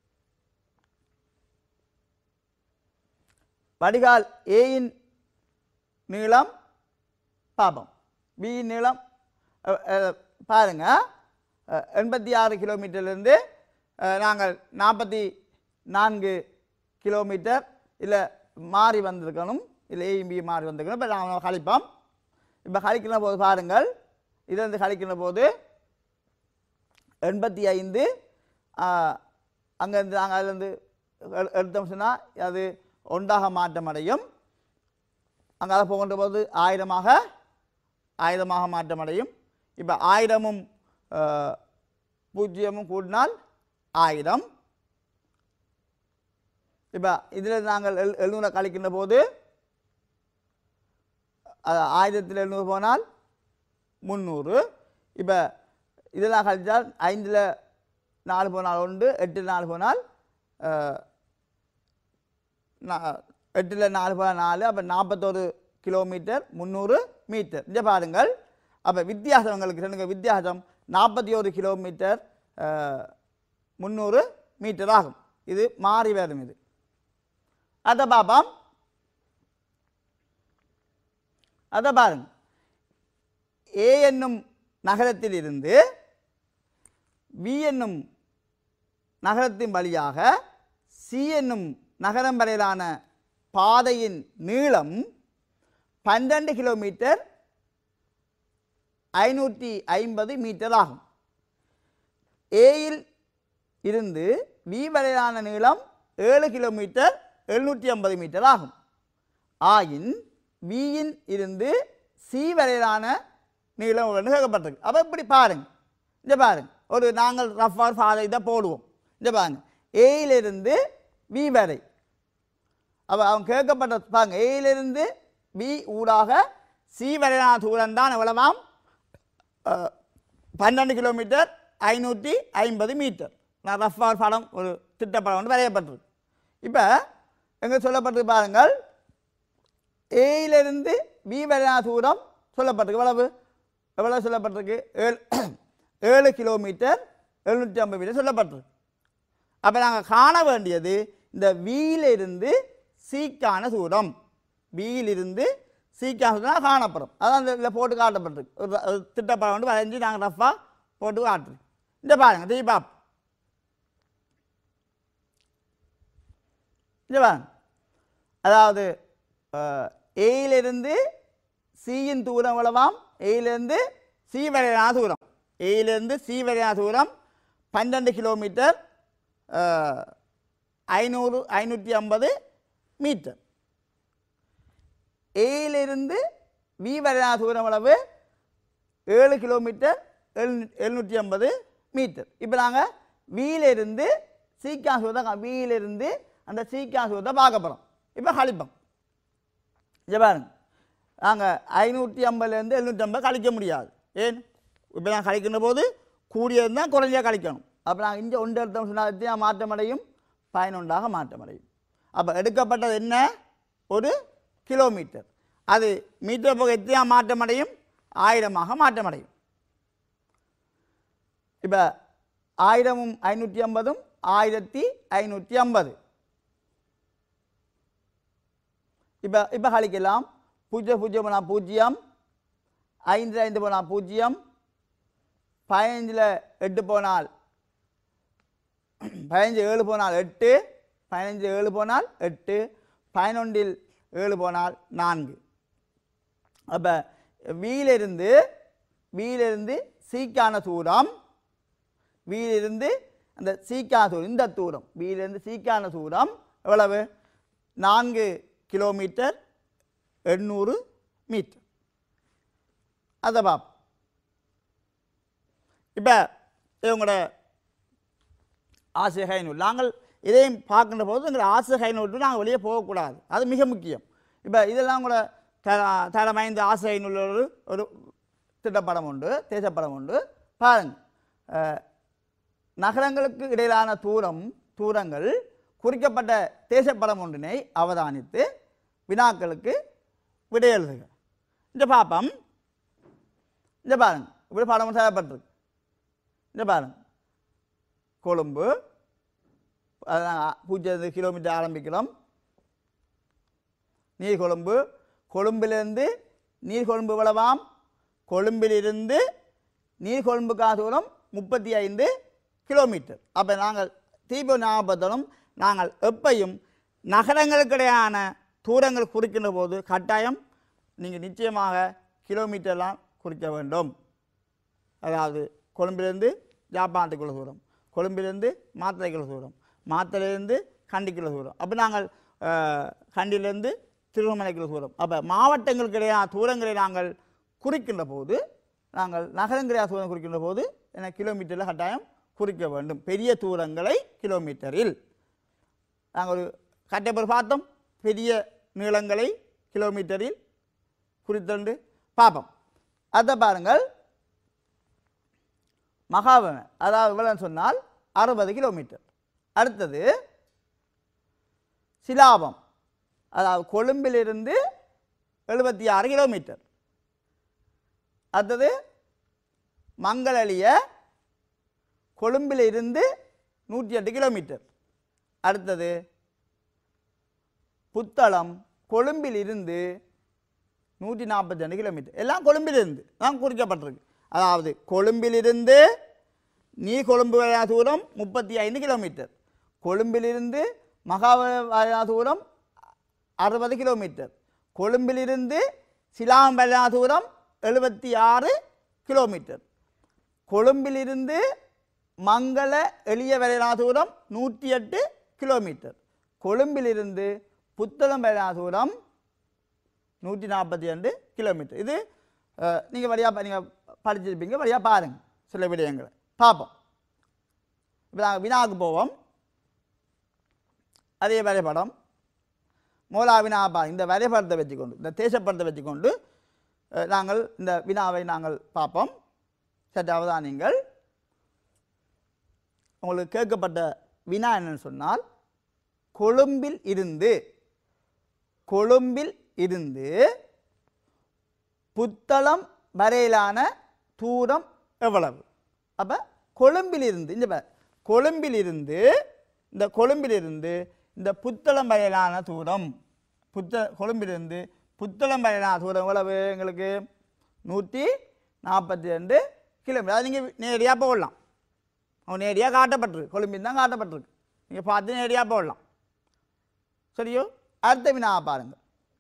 வடிகால் ஏயின் நீளம் பாப்போம் பியின் நீளம் அஹ், அஹ், பாருங்க அஹ், எண்பத்தி ஆறு கிலோமீட்டர்லேருந்து அஹ், நாங்கள் நாற்பத்தி நான்கு கிலோமீட்டர் இல்லை மாறி வந்திருக்கணும் இல்லை ஏயும் பி மாறி வந்திருக்கணும் இப்போ நாங்கள் கழிப்போம் இப்போ கழிக்கிற போது பாருங்கள் இதிலிருந்து கழிக்கிற போது எண்பத்தி ஐந்து அங்கேருந்து நாங்கள் அதுலேருந்து எ- எடுத்தோம் சொன்னால் அது ஒன்றாக மாற்றம் அடையும் அங்கே அதை போகின்ற போது ஆயிரமாக ஆயிரமாக மாற்றமடையும் இப்போ ஆயிரமும் அஹ், பூஜ்ஜியமும் கூட்டினால் ஆயிரம் இப்போ இதில் நாங்கள் எல் எழுநூறை கழிக்கின்ற போது அது ஆயிரத்தில் எழுநூறு போனால் முந்நூறு இப்போ இதெல்லாம் கழித்தால் ஐந்தில் நாலு போனால் ஒன்று எட்டில் நாலு போனால் அஹ், நா- எட்டில் நாலு பா நாலு அப்போ நாற்பத்தோரு கிலோமீட்டர் முந்நூறு மீட்டர் இங்கே பாருங்கள் அப்போ வித்தியாசம் உங்களுக்கு ரெண்டுங்க வித்தியாசம் நாற்பத்தி ஒரு கிலோமீட்டர் அஹ், முந்நூறு மீட்டர் ஆகும் இது மாறி வரும் இது அதை பார்ப்போம் அதை பாருங்க ஏ என்னும் நகரத்தில் இருந்து வி என்னும் நகரத்தின் வழியாக சி என்னும் நகரம் வரையிலான பாதையின் நீளம் பன்னெண்டு கிலோமீட்டர் ஐநூற்றி ஐம்பது மீட்டர் ஆகும் ஏயில் இருந்து வி வரையிலான நீளம் ஏழு கிலோமீட்டர் எழுநூற்றி ஐம்பது மீட்டர் ஆகும் ஆயின் வியின் இருந்து சி வரையிலான நீளம் எவ்வளவுன்னு கேட்கப்பட்டிருக்கு அப்போ இப்படி பாருங்க இந்த பாருங்க ஒரு நாங்கள் ரஃபார் ஃபாதை இதை போடுவோம் இந்த பாருங்க ஏயிலிருந்து வி வரை அப்போ அவன் கேட்கப்பட்ட பாருங்க ஏயிலிருந்து பி ஊடாக சி வரையிலான தூரம் தான் எவ்வளவாம் அஹ், பன்னெண்டு கிலோமீட்டர் ஐநூற்றி ஐம்பது மீட்டர் நான் ரஃபார் படம் ஒரு திட்டப்படம் வந்து வரையப்பட்டிருக்கு இப்போ எங்கே சொல்லப்பட்டிருக்கு பாருங்கள் ஏயிலிருந்து பி வரையான தூரம் சொல்லப்பட்டிருக்கு எவ்வளவு எவ்வளவு சொல்லப்பட்டிருக்கு ஏழு ஏழு கிலோமீட்டர் எழுநூற்றி ஐம்பது மீட்டர் சொல்லப்பட்டிருக்கு அப்போ நாங்கள் காண வேண்டியது இந்த வீலிருந்து சீக்கான தூரம் வீலிருந்து சீக்கான தூரம் காணப்படும் அதான் இந்த இதில் போட்டு காட்டப்பட்டிருக்கு ஒரு ஒரு திட்டப்படம் வந்து வரைஞ்சி நாங்கள் ரஃபாக போட்டு காட்டுறோம் இந்த பாருங்க தீபாப் இந்த பாருங்க அதாவது அஹ், ஏயிலிருந்து சியின் தூரம் எவ்வளவாம் ஏயிலிருந்து சி வரையான தூரம் ஏயிலிருந்து சி வரையான தூரம் பன்னெண்டு கிலோமீட்டர் அஹ், ஐநூறு ஐநூற்றி ஐம்பது மீட்டர் ஏயிலிருந்து வி வரையான தூரம் அளவு ஏழு கிலோமீட்டர் எழுநூ எழுநூற்றி ஐம்பது மீட்டர் இப்போ நாங்கள் வீலிருந்து சீக்கா சூதை வீலிருந்து அந்த சீக்கா சூதை பார்க்க போகிறோம் இப்போ கழிப்போம் இங்கே பாருங்க நாங்கள் ஐநூற்றி ஐம்பதுலேருந்து எழுநூற்றி ஐம்பது கழிக்க முடியாது ஏன் இப்போ நான் கழிக்கின்ற போது கூடியது தான் குறைஞ்சா கழிக்கணும் அப்போ நாங்கள் இங்கே ஒன்று எடுத்தோம் சொன்னால் எத்தனை மாற்றமடையும் பதினொன்றாக மாற்றமடையும் அப்போ எடுக்கப்பட்டது என்ன ஒரு கிலோமீட்டர் அது மீட்டர் போக எத்தனை மாற்றமடையும் ஆயிரமாக மாற்றமடையும் இப்போ ஆயிரமும் ஐநூற்றி ஐம்பதும் ஆயிரத்தி ஐநூற்றி ஐம்பது இப்போ இப்போ கழிக்கலாம் பூஜ்ஜியம் பூஜ்ஜியம் போனால் பூஜ்ஜியம் ஐந்து ஐந்து போனால் பூஜ்ஜியம் பதினஞ்சில் எட்டு போனால் பதினஞ்சு ஏழு போனால் எட்டு பதினஞ்சு ஏழு போனால் எட்டு பதினொன்றில் ஏழு போனால் நான்கு அப்போ வீலிருந்து வீலிருந்து சீக்கான தூரம் வீலிருந்து அந்த சீக்கான தூரம் இந்த தூரம் வீலிருந்து சீக்கான தூரம் எவ்வளவு நான்கு கிலோமீட்டர் எண்ணூறு மீட்டர் அதை பாப் இப்போ இவங்களோட ஆசிய நூல் நாங்கள் இதையும் பார்க்கின்ற போது எங்கள் ஆசிய நூல் நாங்கள் வெளியே போகக்கூடாது அது மிக முக்கியம் இப்போ இதெல்லாம் கூட தர தரம் ஐந்து ஆசிய நூல் ஒரு ஒரு திட்டப்படம் உண்டு தேசப்படம் உண்டு பாருங்கள் அஹ், நகரங்களுக்கு இடையிலான தூரம் தூரங்கள் குறிக்கப்பட்ட தேசப்படம் ஒன்றினை அவதானித்து வினாக்களுக்கு விடை எழுதுக இந்த பாப்பம் இந்த பாருங்க இப்படி படம் தேவைப்பட்டிருக்கு இந்த பாருங்க கொழும்பு அதான் பூஜ்ஜியம் கிலோமீட்டர் ஆரம்பிக்கிறோம் நீர்கொழும்பு கொழும்பிலிருந்து நீர்கொழும்பு விளவாம் கொழும்பிலிருந்து நீர்கொழும்புக்கான தூரம் முப்பத்தி ஐந்து கிலோமீட்டர் அப்போ நாங்கள் தீப ஞாபகத்தனும் நாங்கள் எப்பையும் நகரங்களுக்கிடையான தூரங்கள் குறிக்கின்ற போது கட்டாயம் நீங்கள் நிச்சயமாக கிலோமீட்டர்லாம் குறிக்க வேண்டும் அதாவது கொழும்பிலிருந்து ஜாப்பானத்துக்குள்ள தூரம் கொழும்பிலிருந்து மாத்தளைக்குள்ள தூரம் மாத்தளையிலிருந்து கண்டிக்குள்ள தூரம் அப்போ நாங்கள் அஹ், கண்டியிலிருந்து திருவண்ணாமலைக்குள்ள தூரம் அப்போ மாவட்டங்களுக்கு இடையான தூரங்களை நாங்கள் குறிக்கின்ற போது நாங்கள் நகரங்களிடையான தூரம் குறிக்கின்ற போது என்ன கிலோமீட்டரில் கட்டாயம் குறிக்க வேண்டும் பெரிய தூரங்களை கிலோமீட்டரில் நாங்கள் ஒரு கட்டப்பர் பார்த்தோம் பெரிய நீளங்களை கிலோமீட்டரில் குறித்தண்டு பார்ப்போம் அதை பாருங்கள் மகாவன அதாவது எவ்வளோன்னு சொன்னால் அறுபது கிலோமீட்டர் அடுத்தது சிலாபம் அதாவது கொழும்பிலிருந்து எழுபத்தி ஆறு கிலோமீட்டர் அடுத்தது மங்களலிய கொழும்பில் இருந்து நூற்றி எட்டு கிலோமீட்டர் அடுத்தது புத்தளம் கொழும்பில் இருந்து நூற்றி நாற்பத்தி ரெண்டு கிலோமீட்டர் எல்லாம் கொழும்பிலிருந்து தான் குறிக்கப்பட்டிருக்கு அதாவது கொழும்பிலிருந்து நீ கொழும்பு வரையான தூரம் முப்பத்தி ஐந்து கிலோமீட்டர் கொழும்பிலிருந்து மகாவரையான தூரம் அறுபது கிலோமீட்டர் கொழும்பிலிருந்து சிலாம் வரையான தூரம் எழுபத்தி ஆறு கிலோமீட்டர் கொழும்பிலிருந்து மங்கள எளிய வரையான தூரம் நூற்றி எட்டு கிலோமீட்டர் கொழும்பிலிருந்து புத்தளம் வரையான தூரம் நூற்றி நாற்பத்தி ரெண்டு கிலோமீட்டர் இது நீங்கள் வழியாக நீங்கள் படிச்சிருப்பீங்க வழியாக பாருங்க சில விடயங்களை பார்ப்போம் இப்போ நாங்கள் வினாவுக்கு போவோம் அதே வரைபடம் மூலா வினா பா இந்த வரைபடத்தை வச்சுக்கொண்டு இந்த தேசப்படத்தை வச்சுக்கொண்டு அஹ், நாங்கள் இந்த வினாவை நாங்கள் பார்ப்போம் சற்று அவதானியங்கள் உங்களுக்கு கேட்கப்பட்ட வினா என்னன்னு சொன்னால் கொழும்பில் இருந்து கொழும்பில் இருந்து புத்தளம் வரையிலான தூரம் எவ்வளவு அப்போ கொழும்பிலிருந்து இந்த பாரு, கொழும்பிலிருந்து இந்த கொழும்பிலிருந்து இந்த புத்தளம் வரையிலான தூரம் புத்த கொழும்பிலிருந்து புத்தளம் வரையிலான தூரம் எவ்வளவு எங்களுக்கு நூற்றி நாற்பத்தி ரெண்டு கிலோமீட்டர் அது நீங்கள் நேரடியாக போடலாம் அவன் நேரடியாக காட்டப்பட்டிருக்கு கொழும்பில் தான் காட்டப்பட்டிருக்கு நீங்கள் பார்த்து நேரடியாக போடலாம் சரியோ அடுத்த வினா பாருங்கள்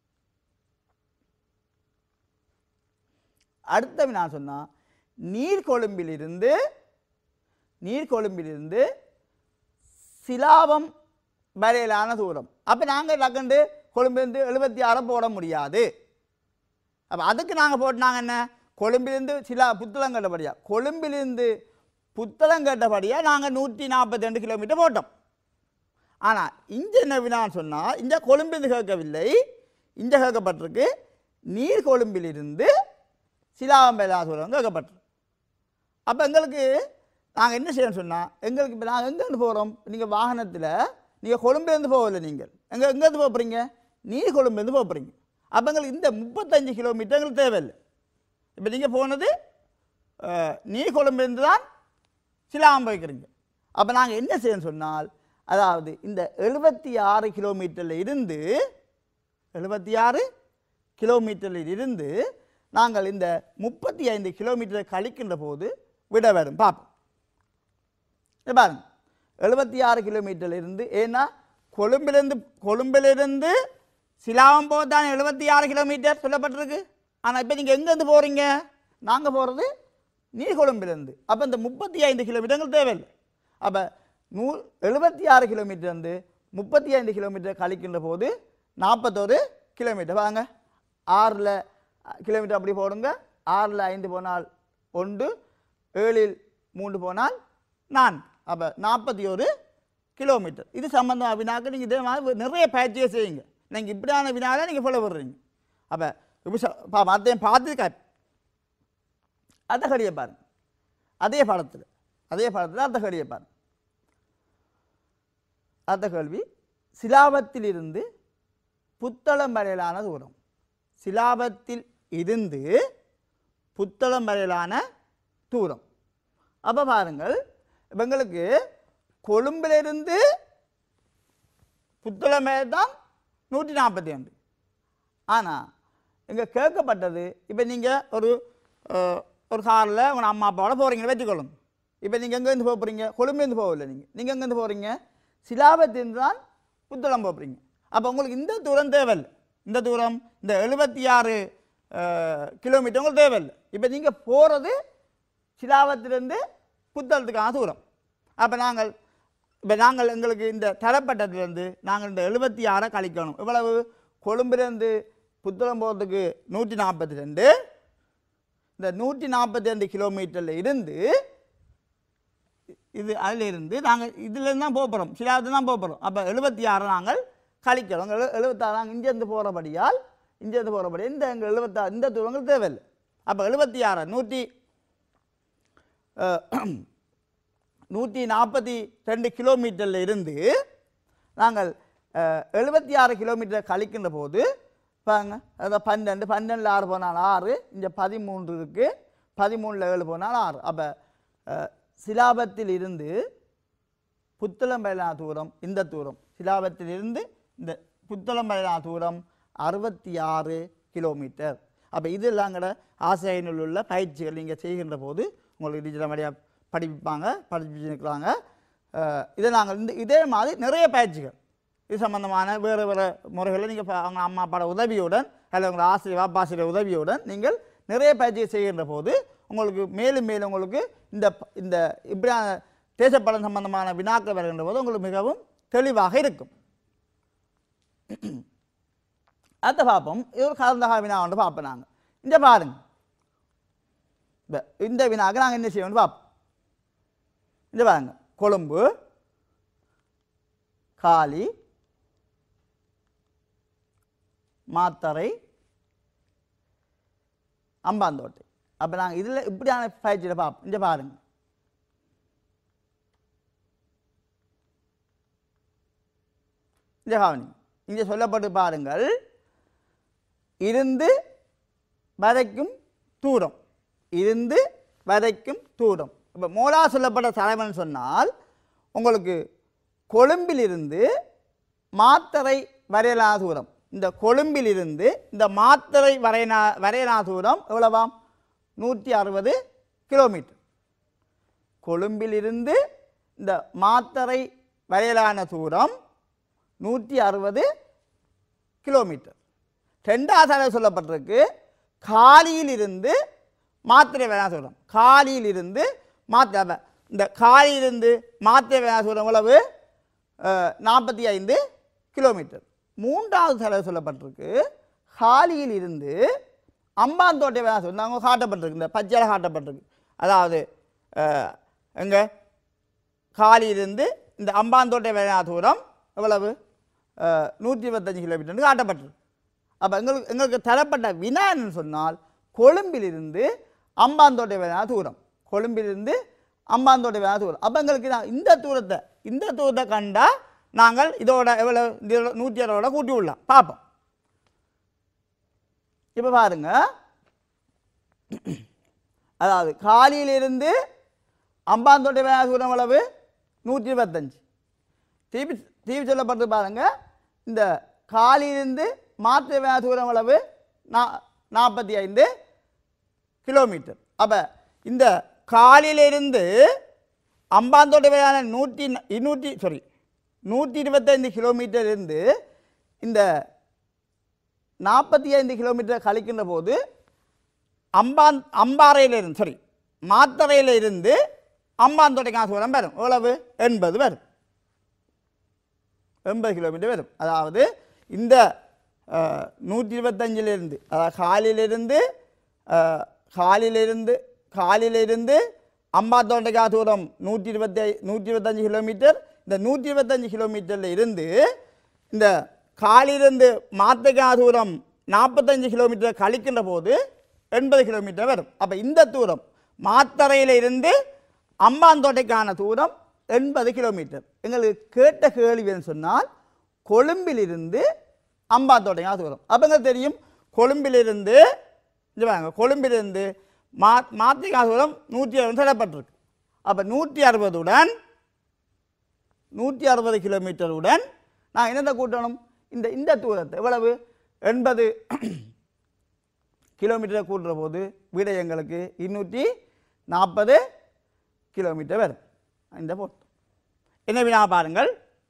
அடுத்த வினா சொன்னால் நீர்கொழும்பிலிருந்து நீர்கொழும்பிலிருந்து சிலாபம் வரையிலான தூரம் அப்போ நாங்கள் டக்குண்டு கொழும்பிலிருந்து எழுபத்தி ஆறை போட முடியாது அப்போ அதுக்கு நாங்கள் போட்டாங்க என்ன கொழும்பிலிருந்து சிலா புத்தளம் கட்டபடியா கொழும்பிலிருந்து புத்தளம் கட்டபடியா நாங்கள் நூற்றி நாற்பத்தி ரெண்டு கிலோமீட்டர் போட்டோம் ஆனால் இங்கே என்ன வினான்னு சொன்னால் இந்த கொழும்பிலிருந்து கேட்கவில்லை இங்கே கேட்கப்பட்டிருக்கு நீர் கொழும்பிலிருந்து சிலாம்பலாசுரம் கேட்கப்பட்டிருக்கு அப்போ எங்களுக்கு நாங்கள் என்ன செய்யணும் சொன்னால் எங்களுக்கு இப்போ நாங்கள் எங்கேருந்து போகிறோம் நீங்கள் வாகனத்தில் நீங்கள் கொழும்புலேருந்து போகல நீங்கள் எங்கே எங்கேருந்து போக போகிறீங்க நீர் கொழும்புலேருந்து போக போகிறீங்க அப்போ எங்களுக்கு இந்த முப்பத்தஞ்சு கிலோமீட்டர் எங்களுக்கு தேவையில்லை இப்போ நீங்கள் போனது அஹ், நீர் கொழும்புலேருந்து தான் சிலாம்பம் வைக்கிறீங்க அப்போ நாங்கள் என்ன செய்யணும் சொன்னால் அதாவது இந்த எழுபத்தி ஆறு கிலோமீட்டரில் இருந்து எழுபத்தி ஆறு கிலோமீட்டரில் இருந்து நாங்கள் இந்த முப்பத்தி ஐந்து கிலோமீட்டரை கழிக்கின்ற போது விட வரும் பார்ப்போம் இங்க பாருங்க எழுபத்தி ஆறு கிலோமீட்டர்ல இருந்து ஏன்னா கொழும்பிலிருந்து கொழும்பிலிருந்து சிலாவம் போக தான் எழுபத்தி ஆறு கிலோமீட்டர் சொல்லப்பட்டிருக்கு ஆனால் இப்போ நீங்கள் எங்கேருந்து போகிறீங்க நாங்கள் போகிறது நீர் கொழும்பிலிருந்து அப்போ இந்த முப்பத்தி ஐந்து கிலோமீட்டர்கள் தேவையில்லை அப்போ நூ எழுபத்தி ஆறு கிலோமீட்டர் வந்து முப்பத்தி ஐந்து கிலோமீட்டர் கழிக்கின்ற போது நாற்பத்தோரு கிலோமீட்டர் வாங்க ஆறில் கிலோமீட்டர் அப்படி போடுங்க ஆறில் ஐந்து போனால் ஒன்று ஏழில் மூன்று போனால் நான் அப்போ நாற்பத்தி ஒரு கிலோமீட்டர் இது சம்பந்தம் வினாக்கு நீங்கள் இதே மாதிரி நிறைய பயிற்சியை செய்யுங்க நீங்கள் இப்படியான வினால நீங்கள் ஃபாலோ பண்ணுறீங்க அப்போ இப்போ ச- பா அதையும் பார்த்து கா அந்த கடியை பாருங்க அதே பாடத்தில் அதே பாடத்தில் அந்த கடியை பாருங்க அந்த கேள்வி சிலாபத்திலிருந்து புத்தளம் வரையிலான தூரம் சிலாபத்தில் இருந்து புத்தளம் வரையிலான தூரம் அப்போ பாருங்கள் இப்ப எங்களுக்கு கொழும்பிலிருந்து புத்தளம் வரை தான் நூற்றி நாற்பத்தி ரெண்டு ஆனால் இங்கே கேட்கப்பட்டது இப்போ நீங்கள் ஒரு அஹ், ஒரு காரில் உங்கள் அம்மா அப்பாவோட போகிறீங்கன்னு வச்சுக்கொள்ளும் இப்போ நீங்கள் எங்கேருந்து போக போகிறீங்க கொழும்புலேருந்து போகல நீங்கள் நீங்கள் எங்கேருந்து போகிறீங்க சிலாபத்திலிருந்து தான் புத்தளம் போகிறீங்க அப்போ உங்களுக்கு இந்த தூரம் தேவையில்லை இந்த தூரம் இந்த எழுபத்தி ஆறு கிலோமீட்டர் உங்களுக்கு தேவையில்லை இப்போ நீங்கள் போகிறது சிலாபத்திலிருந்து புத்தளத்துக்கான தூரம் அப்போ நாங்கள் இப்போ நாங்கள் எங்களுக்கு இந்த தரப்பட்டத்திலேருந்து நாங்கள் இந்த எழுபத்தி ஆறை கழிக்கணும் இவ்வளவு கொழும்புலேருந்து புத்தளம் போகிறதுக்கு நூற்றி நாற்பத்தி ரெண்டு இந்த நூற்றி நாற்பத்தி ரெண்டு கிலோமீட்டரில் இருந்து இது அதில் இருந்து நாங்கள் இதுலேருந்து தான் போக போகிறோம் சிலாவது தான் போக போகிறோம் அப்போ எழுபத்தி ஆறை நாங்கள் கழிக்கிறோம் எழு எழுபத்தாறு நாங்கள் இங்கேருந்து போகிறபடியால் இங்கேருந்து போகிறபடி இந்த எங்கள் எழுபத்தாறு இந்த தூரங்கள் தேவையில்லை அப்போ எழுபத்தி ஆறு நூற்றி அஹ், நூற்றி நாற்பத்தி ரெண்டு கிலோமீட்டரில் இருந்து நாங்கள் எழுபத்தி ஆறு கிலோமீட்டர் கழிக்கின்ற போது பாருங்க அதான் பன்னெண்டு பன்னெண்டில் ஆறு போனால் ஆறு இங்கே பதிமூன்று இருக்குது பதிமூணில் ஏழு போனால் ஆறு அப்போ சிலாபத்தில் இருந்து புத்தளம்பயலா தூரம் இந்த தூரம் சிலாபத்திலிருந்து இந்த புத்தளம்பயலா தூரம் அறுபத்தி ஆறு கிலோமீட்டர் அப்போ இதெல்லாம் கூட ஆசிரியரில் உள்ள பயிற்சிகள் நீங்கள் செய்கின்ற போது உங்களுக்கு டிஜிட்டல் வழியாக படிப்பாங்க படிப்பிச்சிருக்கிறாங்க இதை நாங்கள் இந்த இதே மாதிரி நிறைய பயிற்சிகள் இது சம்பந்தமான வேறு வேறு முறைகளை நீங்கள் அவங்க அம்மா அப்பாவோட உதவியுடன் அல்லது உங்கள் ஆசிரியர் வாப்பாசிரியர் உதவியுடன் நீங்கள் நிறைய பயிற்சிகள் செய்கின்ற போது உங்களுக்கு மேலும் மேலும் உங்களுக்கு இந்த ப- இந்த இப்படியான தேசப்படம் சம்பந்தமான வினாக்கள் வருகின்ற போது உங்களுக்கு மிகவும் தெளிவாக இருக்கும் அடுத்த பார்ப்போம் இது ஒரு கலந்தக வினா ஒன்று பார்ப்போம் நாங்கள் இந்த பாருங்க இந்த இந்த வினாக்கு நாங்கள் என்ன செய்வோம்னு பார்ப்போம் இந்த பாருங்க கொழும்பு காலி மாத்தறை அம்பாந்தோட்டை அப்போ நாங்கள் இதில் இப்படியான பயிற்சியில் பார்ப்போம் இங்கே பாருங்க இந்த கவனி இங்கே சொல்லப்பட்டு பாருங்கள் இருந்து வரைக்கும் தூரம் இருந்து வரைக்கும் தூரம் இப்போ மோலா சொல்லப்பட்ட தலைவன் சொன்னால் உங்களுக்கு கொழும்பிலிருந்து மாத்தறை வரையலான தூரம் இந்த கொழும்பிலிருந்து இந்த மாத்தறை வரையனா வரையலான தூரம் எவ்வளவாம் நூற்றி அறுபது கிலோமீட்டர் கொழும்பிலிருந்து இந்த மாத்தறை வரையலான தூரம் நூற்றி அறுபது கிலோமீட்டர் ரெண்டாவது தடவை சொல்லப்பட்டிருக்கு காலியிலிருந்து மாத்திரை வேணாசூரம் காலியிலிருந்து மாத்திரை இந்த காலியிலிருந்து மாத்திரை வேணாசூரம் எவ்வளவு நாற்பத்தி ஐந்து கிலோமீட்டர் மூன்றாவது தடவை சொல்லப்பட்டிருக்கு காலியில் இருந்து அம்பாந்தோட்டை வேணாசூரம் நாங்கள் காட்டப்பட்டிருக்கு இந்த பச்சையில் காட்டப்பட்டிருக்கு அதாவது எங்கே காலியிலிருந்து இந்த அம்பாந்தோட்டை வேணா தூரம் எவ்வளவு நூற்றி இருபத்தஞ்சு கிலோமீட்டர்னு காட்டப்பட்டிருக்கு அப்போ எங்களுக்கு எங்களுக்கு தரப்பட்ட வினா என்னன்னு சொன்னால் கொழும்பிலிருந்து அம்பாந்தோட்டை வேணா தூரம் கொழும்பிலிருந்து அம்பாந்தோட்டை வேணா தூரம் அப்போ எங்களுக்கு நான் இந்த தூரத்தை இந்த தூரத்தை கண்டா நாங்கள் இதோட எவ்வளோ இதோட நூற்றி அறுபதோட கூட்டி விடலாம் பார்ப்போம் இப்போ பாருங்க அதாவது காலியிலிருந்து அம்பாந்தோட்டை வேணா தூரம் எவ்வளவு நூற்றி இருபத்தஞ்சு திருப்பி திருப்பி சொல்லப்பட்டு பாருங்க இந்த காலியிலிருந்து மாற்று வேணா தூரம் அளவு நா நாற்பத்தி ஐந்து கிலோமீட்டர் அப்போ இந்த காலிலிருந்து அம்பாந்தோட்டை வரையான நூற்றி இருநூற்றி சாரி நூற்றி இருபத்தைந்து கிலோமீட்டர் இருந்து இந்த நாற்பத்தி ஐந்து கிலோமீட்டர் கழிக்கின்ற போது அம்பான் அம்பாறையிலிருந்து சாரி மாத்தறையில் இருந்து அம்பாந்தோட்டைக்கான தூரம் வரும் எவ்வளவு எண்பது வரும் எண்பது கிலோமீட்டர் வரும் அதாவது இந்த நூற்றி இருபத்தஞ்சிலிருந்து அதாவது காலிலிருந்து அஹ், காலிலிருந்து காலிலிருந்து அம்பாத்தோட்டைக்கா தூரம் நூற்றி இருபத்தி நூற்றி இருபத்தஞ்சு கிலோமீட்டர் இந்த நூற்றி இருபத்தஞ்சு கிலோமீட்டரில் இருந்து இந்த காலிலிருந்து மாத்தைக்கா தூரம் நாற்பத்தஞ்சு கிலோமீட்டர் கழிக்கின்ற போது எண்பது கிலோமீட்டர் வரும் அப்போ இந்த தூரம் மாத்தறையில் இருந்து அம்பாந்தோட்டைக்கான தூரம் எண்பது கிலோமீட்டர் எங்களுக்கு கேட்ட கேள்வின்னு சொன்னால் கொழும்பிலிருந்து அம்பாந்தோட்டைக்கான தூரம் அப்போ எங்களுக்கு தெரியும் கொழும்பிலிருந்து இங்க பாருங்க கொழும்பிலிருந்து மா மாத்திக்கான தூரம் நூற்றி அறுபது தரப்பட்டிருக்கு அப்போ நூற்றி அறுபதுடன் நூற்றி அறுபது கிலோமீட்டருடன் நான் என்னத்தை கூட்டணும் இந்த இந்த தூரத்தை எவ்வளவு எண்பது கிலோமீட்டரை கூட்டுற போது விடை எங்களுக்கு இருநூற்றி நாற்பது கிலோமீட்டர் வரும் இந்த போட்டு என்ன வினா பாருங்கள்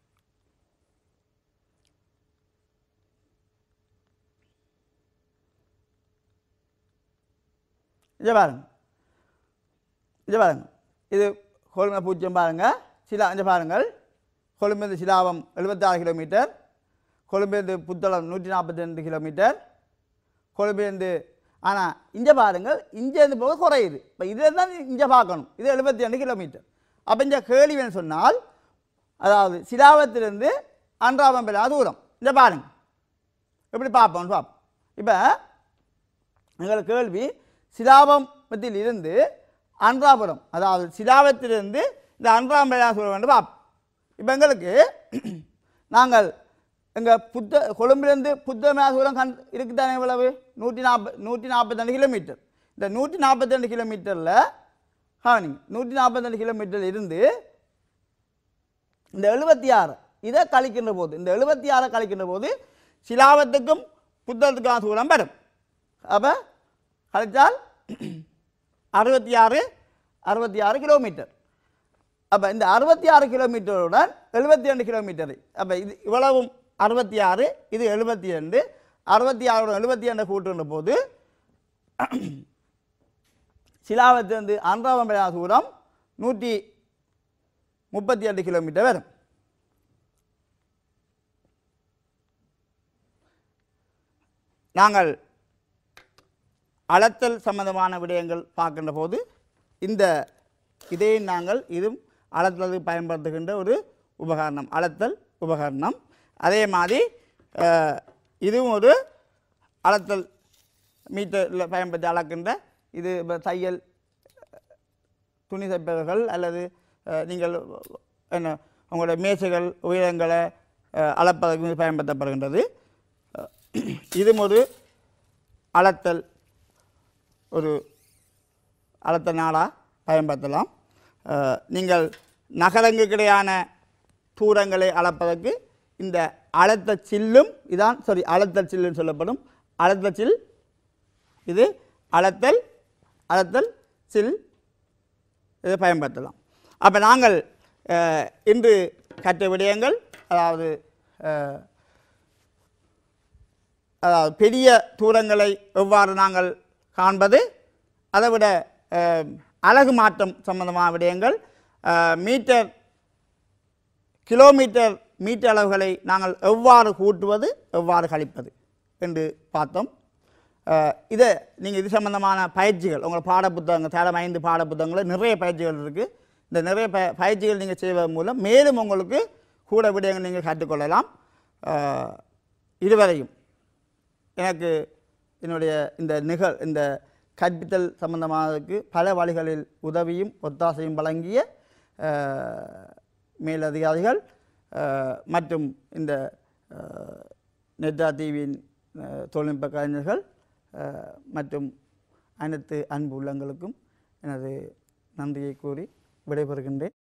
இதை பாருங்க இதை பாருங்க இது கொழும்பு பூஜ்ஜியம் பாருங்க சிலா இங்கே பாருங்கள் கொழும்பு சிலாவம் எழுபத்தாறு கிலோமீட்டர் கொழும்பேருந்து புத்தளம் நூற்றி நாற்பத்தி ரெண்டு கிலோமீட்டர் கொழும்பேருந்து ஆனால் இங்கே பாருங்கள் இங்கேருந்து போக குறையுது இப்போ இதில் தான் இங்கே பார்க்கணும் இது எழுபத்தி ரெண்டு கிலோமீட்டர் அப்போ இங்கே கேள்வின்னு சொன்னால் அதாவது சிலாவத்திலிருந்து அன்றாவம் பெறா தூரம் இங்கே பாருங்க எப்படி பார்ப்போம்னு பார்ப்போம் இப்போ எங்கள் கேள்வி சிலாபத்தில் இருந்து அன்றாபுரம் அதாவது சிலாபத்திலிருந்து இந்த அன்றாம் பெறா தூரம் என்று பார்ப்போம் இப்போ எங்களுக்கு நாங்கள் எங்கள் புத்த கொழும்புலேருந்து புத்தமயா தூரம் கண் இருக்குதானே எவ்வளவு நூற்றி நாற்பது நூற்றி நாற்பத்தெண்டு கிலோமீட்டர் இந்த நூற்றி நாற்பத்தெண்டு கிலோமீட்டரில் கவனிங்க நூற்றி நாற்பத்தெண்டு கிலோமீட்டர் இருந்து இந்த எழுபத்தி ஆறு இதை கழிக்கின்ற போது இந்த எழுபத்தி ஆறை கழிக்கின்ற போது சிலாவத்துக்கும் புத்தகத்துக்கான தூரம் வரும் அப்போ கழித்தால் அறுபத்தி ஆறு அறுபத்தி ஆறு கிலோமீட்டர் அப்போ இந்த அறுபத்தி ஆறு கிலோமீட்டருடன் எழுபத்தி ரெண்டு கிலோமீட்டர் அப்போ இது இவ்வளவும் அறுபத்தி ஆறு இது எழுபத்தி ரெண்டு அறுபத்தி ஆறுடன் எழுபத்தி ரெண்டு கூட்டுன்ற போது சிலாவத்திலிருந்து அன்றாவம் தூரம் நூற்றி முப்பத்தி எட்டு கிலோமீட்டர் வரும் நாங்கள் அளத்தல் சம்பந்தமான விடயங்கள் பார்க்கின்ற போது இந்த இதை நாங்கள் இதுவும் அளத்தலுக்கு பயன்படுத்துகின்ற ஒரு உபகரணம் அளத்தல் உபகரணம் அதே மாதிரி அஹ், இதுவும் ஒரு அளத்தல் மீட்டரில் பயன்படுத்தி அளக்கின்ற இது இப்ப தையல் துணி தைப்பவர்கள் அல்லது அஹ், நீங்கள் என்ன உங்களோட மேசைகள் உயரங்களை அஹ், அளப்பதற்கு இது பயன்படுத்தப்படுகின்றது அஹ், இதுவும் ஒரு அளத்தல் ஒரு அளத்த நாளாக பயன்படுத்தலாம் அஹ், நீங்கள் நகரங்களுக்கிடையான தூரங்களை அளப்பதற்கு இந்த அளத்த சில்லும் இதான் சாரி அளத்தல் சில்லுன்னு சொல்லப்படும் அளத்த சில் இது அளத்தல் அளத்தல் சில் இதை பயன்படுத்தலாம் அப்போ நாங்கள் அஹ், இன்று கற்ற விடயங்கள் அதாவது அஹ், அதாவது பெரிய தூரங்களை எவ்வாறு நாங்கள் காண்பது அதை விட அஹ், அலகு மாற்றம் சம்பந்தமான விடயங்கள் அஹ், மீட்டர் கிலோமீட்டர் மீட்டர் அளவுகளை நாங்கள் எவ்வாறு கூட்டுவது எவ்வாறு கழிப்பது என்று பார்த்தோம் அஹ், இதை நீங்கள் இது சம்பந்தமான பயிற்சிகள் உங்கள் பாடப்புத்தகங்கள் தரம் ஐந்து பாடப்புத்தகங்களில் நிறைய பயிற்சிகள் இருக்குது இந்த நிறைய ப பயிற்சிகள் நீங்கள் செய்வதன் மூலம் மேலும் உங்களுக்கு கூட விடயங்கள் நீங்கள் கற்றுக்கொள்ளலாம் அஹ், இதுவரையும் எனக்கு என்னுடைய இந்த நிகழ் இந்த கற்பித்தல் சம்பந்தமானதுக்கு பல வழிகளில் உதவியும் ஒத்தாசையும் வழங்கிய அஹ், மேலதிகாரிகள் அஹ், மற்றும் இந்த அஹ், நெட்ரா டிவியின் அஹ், தொழில்நுட்ப கலைஞர்கள் அஹ், மற்றும் அனைத்து அன்பு உள்ளங்களுக்கும் எனது நன்றியை கூறி விடைபெறுகின்றேன்